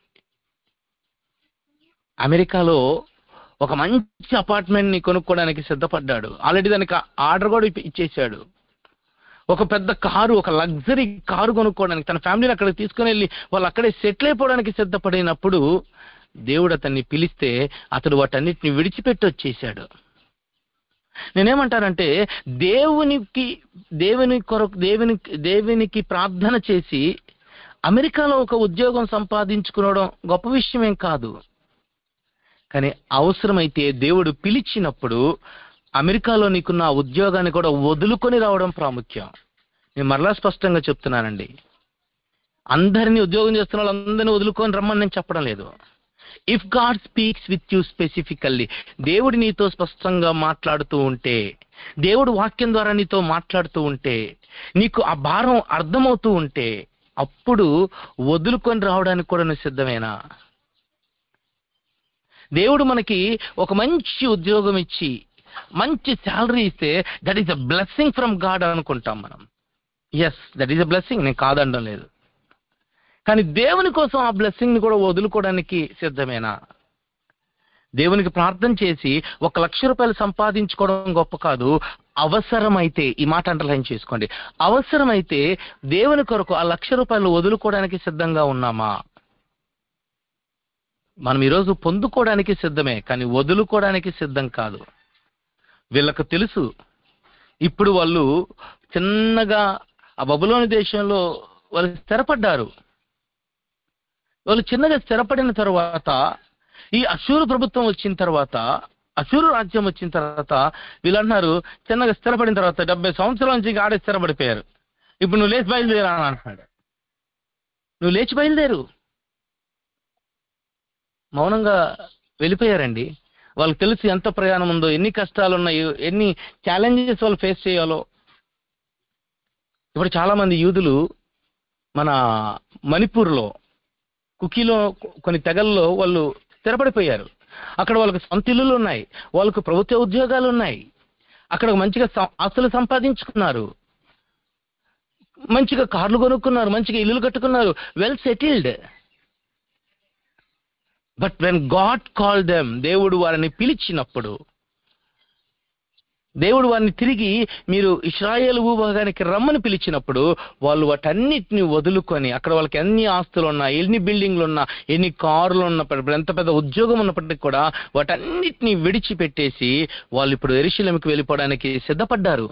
అమెరికాలో ఒక మంచి అపార్ట్మెంట్ ని కొనుక్కోవడానికి సిద్ధపడ్డాడు ఆల్రెడీ దానికి ఆర్డర్ కూడా ఇప్పి- ఇచ్చేశాడు ఒక పెద్ద కారు ఒక లగ్జరీ కారు కొనుక్కోవడానికి తన ఫ్యామిలీని అక్కడికి తీసుకుని వెళ్ళి వాళ్ళు అక్కడే సెటిల్ అయిపోవడానికి సిద్ధపడినప్పుడు దేవుడు అతన్ని పిలిస్తే అతడు వాటన్నిటిని విడిచిపెట్టి వచ్చేసాడు నేనేమంటానంటే దేవునికి దేవుని కొరకు దేవుని దేవునికి ప్రార్థన చేసి అమెరికాలో ఒక ఉద్యోగం సంపాదించుకోవడం గొప్ప విషయం ఏం కాదు కానీ అవసరమైతే దేవుడు పిలిచినప్పుడు అమెరికాలో నీకున్న ఆ ఉద్యోగాన్ని కూడా వదులుకొని రావడం ప్రాముఖ్యం నేను మరలా స్పష్టంగా చెప్తున్నానండి అందరినీ ఉద్యోగం చేస్తున్న వాళ్ళందరినీ వదులుకొని రమ్మని నేను చెప్పడం లేదు if God speaks with you specifically దేవుడు నీతో స్పష్టంగా మాట్లాడుతూ ఉంటే దేవుడు వాక్యం ద్వారా నీతో మాట్లాడుతూ ఉంటే నీకు ఆ భారం అర్థమవుతూ ఉంటే అప్పుడు వదులుకొని రావడానికి కూడా నువ్వు సిద్ధమేనా దేవుడు మనకి ఒక మంచి ఉద్యోగం ఇచ్చి మంచి శాలరీ ఇస్తే that is a blessing from God అనుకుంటాం మనం yes that is a blessing నేను కాదనడం లేదు కానీ దేవుని కోసం ఆ బ్లెస్సింగ్ ని కూడా వదులుకోవడానికి సిద్ధమేనా దేవునికి ప్రార్థన చేసి ఒక లక్ష రూపాయలు సంపాదించుకోవడం గొప్ప కాదు అవసరమైతే ఈ మాట అండర్లైన్ చేసుకోండి అవసరమైతే దేవుని కొరకు ఆ లక్ష రూపాయలు వదులుకోవడానికి సిద్ధంగా ఉన్నామా మనం ఈరోజు పొందుకోవడానికి సిద్ధమే కానీ వదులుకోవడానికి సిద్ధం కాదు వీళ్ళకు తెలుసు ఇప్పుడు వాళ్ళు చిన్నగా ఆ బబులోని దేశంలో వాళ్ళు స్థిరపడ్డారు వాళ్ళు చిన్నగా స్థిరపడిన తర్వాత ఈ అశూరు ప్రభుత్వం వచ్చిన తర్వాత అశూరు రాజ్యం వచ్చిన తర్వాత వీళ్ళు అంటున్నారు చిన్నగా స్థిరపడిన తర్వాత డెబ్బై సంవత్సరాల నుంచి ఆడే స్థిరపడిపోయారు ఇప్పుడు నువ్వు లేచి బయలుదేరా అని అంటున్నాడు నువ్వు లేచి బయలుదేరు మౌనంగా వెళ్ళిపోయారండి వాళ్ళకి తెలుసు ఎంత ప్రయాణం ఉందో ఎన్ని కష్టాలు ఉన్నాయో ఎన్ని ఛాలెంజెస్ వాళ్ళు ఫేస్ చేయాలో ఇప్పుడు చాలా మంది యూదులు మన మణిపూర్లో కుకీలో కొన్ని తెగల్లో వాళ్ళు స్థిరపడిపోయారు అక్కడ వాళ్ళకి సొంత ఇల్లులు ఉన్నాయి వాళ్ళకు ప్రభుత్వ ఉద్యోగాలు ఉన్నాయి అక్కడ మంచిగా సం- ఆస్తులు సంపాదించుకున్నారు మంచిగా కార్లు కొనుక్కున్నారు మంచిగా ఇల్లులు కట్టుకున్నారు well settled but when God call them దేవుడు వారిని పిలిచినప్పుడు దేవుడు వారిని తిరిగి మీరు ఇస్రాయేల్ భూభాగానికి రమ్మని పిలిచినప్పుడు వాళ్ళు వాటన్నిటిని వదులుకొని అక్కడ వాళ్ళకి ఎన్ని ఆస్తులు ఉన్నా ఎన్ని బిల్డింగ్లు ఉన్నా ఎన్ని కార్లు ఉన్నప్పటికీ ఎంత పెద్ద ఉద్యోగం ఉన్నప్పటికీ కూడా వాటన్నిటిని విడిచిపెట్టేసి వాళ్ళు ఇప్పుడు ఎరిశిలంకి వెళ్ళిపోవడానికి సిద్ధపడ్డారు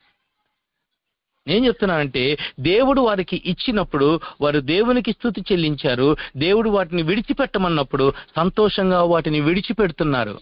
ఏం చెప్తున్నానంటే దేవుడు వారికి ఇచ్చినప్పుడు వారు దేవునికి స్థుతి చెల్లించారు దేవుడు వాటిని విడిచిపెట్టమన్నప్పుడు సంతోషంగా వాటిని విడిచిపెడుతున్నారు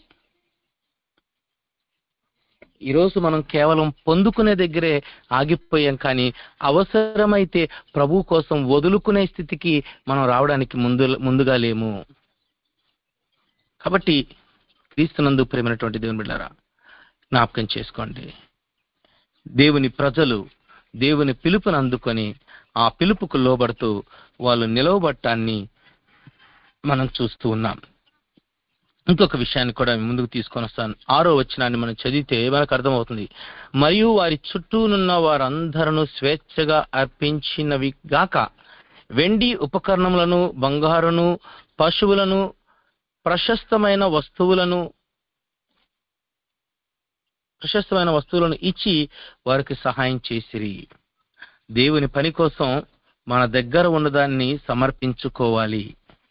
ఈరోజు మనం కేవలం పొందుకునే దగ్గరే ఆగిపోయాం కానీ అవసరమైతే ప్రభు కోసం వదులుకునే స్థితికి మనం రావడానికి ముందు ముందుగా లేము కాబట్టి క్రీస్తునందు ప్రేమైనటువంటి దేవుని బిడ్డారా జ్ఞాపకం చేసుకోండి దేవుని ప్రజలు దేవుని పిలుపును అందుకొని ఆ పిలుపుకు లోబడుతూ వాళ్ళు నిలవబట్టాన్ని మనం చూస్తూ ఉన్నాం ఇంకొక విషయాన్ని కూడా ముందుకు తీసుకొని వస్తాను ఆరో వచనాన్ని మనం చదివితే మనకు అర్థమవుతుంది మరియు వారి చుట్టూనున్న వారందరూ స్వేచ్ఛగా అర్పించినవి గాక వెండి ఉపకరణములను బంగారును పశువులను ప్రశస్తమైన వస్తువులను ప్రశస్తమైన వస్తువులను ఇచ్చి వారికి సహాయం చేసిరి దేవుని పని కోసం మన దగ్గర ఉన్నదాన్ని సమర్పించుకోవాలి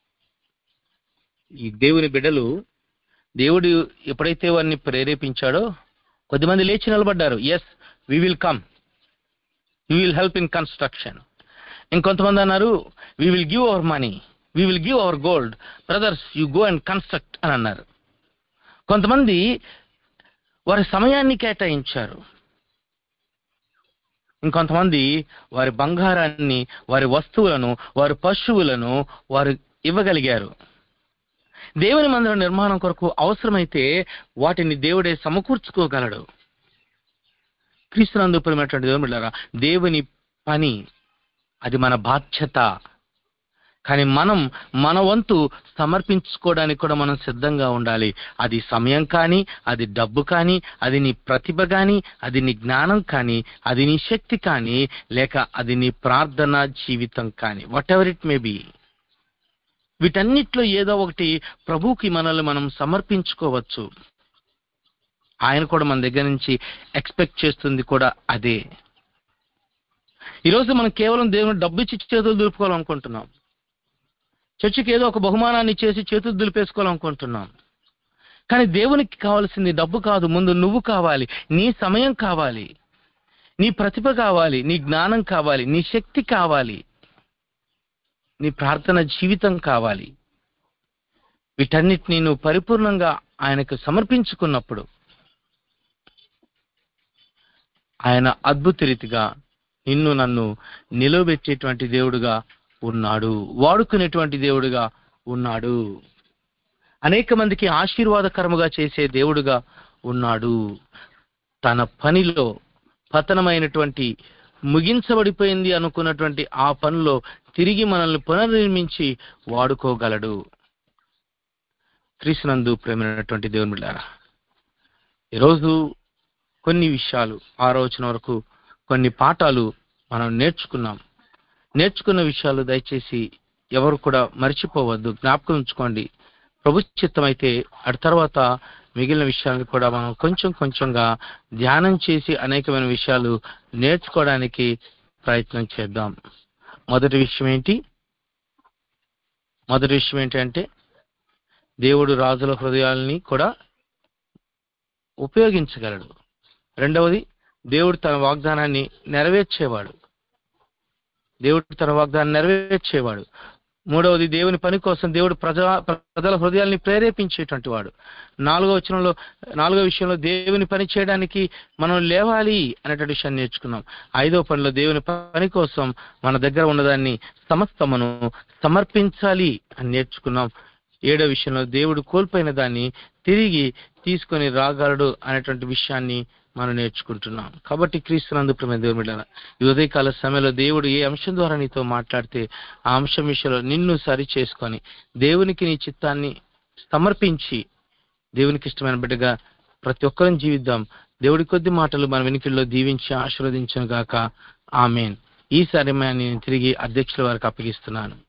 ఈ దేవుని బిడ్డలు దేవుడు ఎప్పుడైతే వారిని ప్రేరేపించాడో కొద్దిమంది లేచి నిలబడ్డారు yes we will come we will help in construction ఇంకొంతమంది అన్నారు we will give our money we will give our gold brothers you go and construct అని అన్నారు కొంతమంది వారి సమయాన్ని కేటాయించారు ఇంకొంతమంది వారి బంగారాన్ని వారి వస్తువులను వారి పశువులను వారు ఇవ్వగలిగారు దేవుని మందిరం నిర్మాణం కొరకు అవసరమైతే వాటిని దేవుడే సమకూర్చుకోగలడు క్రీస్తునందు ప్రేమైనటువంటి దేవుని బిడ్డలారా, దేవుని పని అది మన బాధ్యత కానీ మనం మన వంతు సమర్పించుకోవడానికి కూడా మనం సిద్ధంగా ఉండాలి అది సమయం కానీ అది డబ్బు కానీ అది నీ ప్రతిభ కానీ అది నీ జ్ఞానం కానీ అది నీ శక్తి కానీ లేక అది నీ ప్రార్థన జీవితం కానీ whatever it may be వీటన్నిటిలో ఏదో ఒకటి ప్రభువుకి మనల్ని మనం సమర్పించుకోవచ్చు ఆయన కూడా మన దగ్గర నుంచి ఎక్స్పెక్ట్ చేస్తుంది కూడా అదే ఈరోజు మనం కేవలం దేవుని డబ్బు ఇచ్చి చేతులు దులుపుకోవాలనుకుంటున్నాం చర్చికి ఏదో ఒక బహుమానాన్ని చేసి చేతులు దులిపేసుకోవాలనుకుంటున్నాం కానీ దేవునికి కావాల్సింది డబ్బు కాదు ముందు నువ్వు కావాలి నీ సమయం కావాలి నీ ప్రతిభ కావాలి నీ జ్ఞానం కావాలి నీ శక్తి కావాలి నీ ప్రార్థన జీవితం కావాలి వీటన్నిటిని నువ్వు పరిపూర్ణంగా ఆయనకు సమర్పించుకున్నప్పుడు ఆయన అద్భుత రీతిగా నిన్ను నన్ను నిలవబెట్టేటువంటి దేవుడుగా ఉన్నాడు వాడుకునేటువంటి దేవుడుగా ఉన్నాడు అనేక మందికి ఆశీర్వాదకరముగా చేసే దేవుడుగా ఉన్నాడు తన పనిలో పతనమైనటువంటి ముగించబడిపోయింది అనుకున్నటువంటి ఆ పనిలో తిరిగి మనల్ని పునర్నిర్మించి వాడుకోగలడు క్రీస్తునందు ప్రేమైనటువంటి దేవుని బిడ్డారా ఈరోజు కొన్ని విషయాలు ఆలోచన వరకు కొన్ని పాఠాలు మనం నేర్చుకున్నాం నేర్చుకున్న విషయాలు దయచేసి ఎవరు కూడా మర్చిపోవద్దు జ్ఞాపకం ఉంచుకోండి ప్రభు చిత్తమైతే అటు తర్వాత మిగిలిన విషయాలను కూడా మనం కొంచెం కొంచెంగా ధ్యానం చేసి అనేకమైన విషయాలు నేర్చుకోవడానికి ప్రయత్నం చేద్దాం మొదటి విషయం ఏంటి మొదటి విషయం ఏంటంటే దేవుడు రాజుల హృదయాల్ని కూడా ఉపయోగించగలడు రెండవది దేవుడు తన వాగ్దానాన్ని నెరవేర్చేవాడు దేవుడు తన వాగ్దానాన్ని నెరవేర్చేవాడు మూడవది దేవుని పని కోసం దేవుడు ప్రజా ప్రజల హృదయాల్ని ప్రేరేపించేటువంటి వాడు నాలుగో వచనంలో నాలుగో విషయంలో దేవుని పని చేయడానికి మనం లేవాలి అనేటువంటి విషయాన్ని నేర్చుకున్నాం ఐదో పనిలో దేవుని పని కోసం మన దగ్గర ఉన్నదాన్ని సమస్తమును సమర్పించాలి అని నేర్చుకున్నాం ఏడో విషయంలో దేవుడు కోల్పోయిన దాన్ని తిరిగి తీసుకొని రాగలడు అనేటువంటి విషయాన్ని మనం నేర్చుకుంటున్నాం కాబట్టి క్రీస్తునందు ప్రేమ దేవుని బిడ్డలారా, ఈ ఉదయకాల సమయంలో దేవుడు ఏ అంశం ద్వారా నీతో మాట్లాడితే ఆ అంశం విషయంలో నిన్ను సరి చేసుకొని దేవునికి నీ చిత్తాన్ని సమర్పించి దేవునికి ఇష్టమైన బిడ్డగా ప్రతి ఒక్కరం జీవిద్దాం దేవుడి కొద్ది మాటలు మన వెనుకల్లో దీవించి ఆశీర్వదించను గాక ఆమెన్ ఈసారి నేను తిరిగి అధ్యక్షుల వారికి అప్పగిస్తున్నాను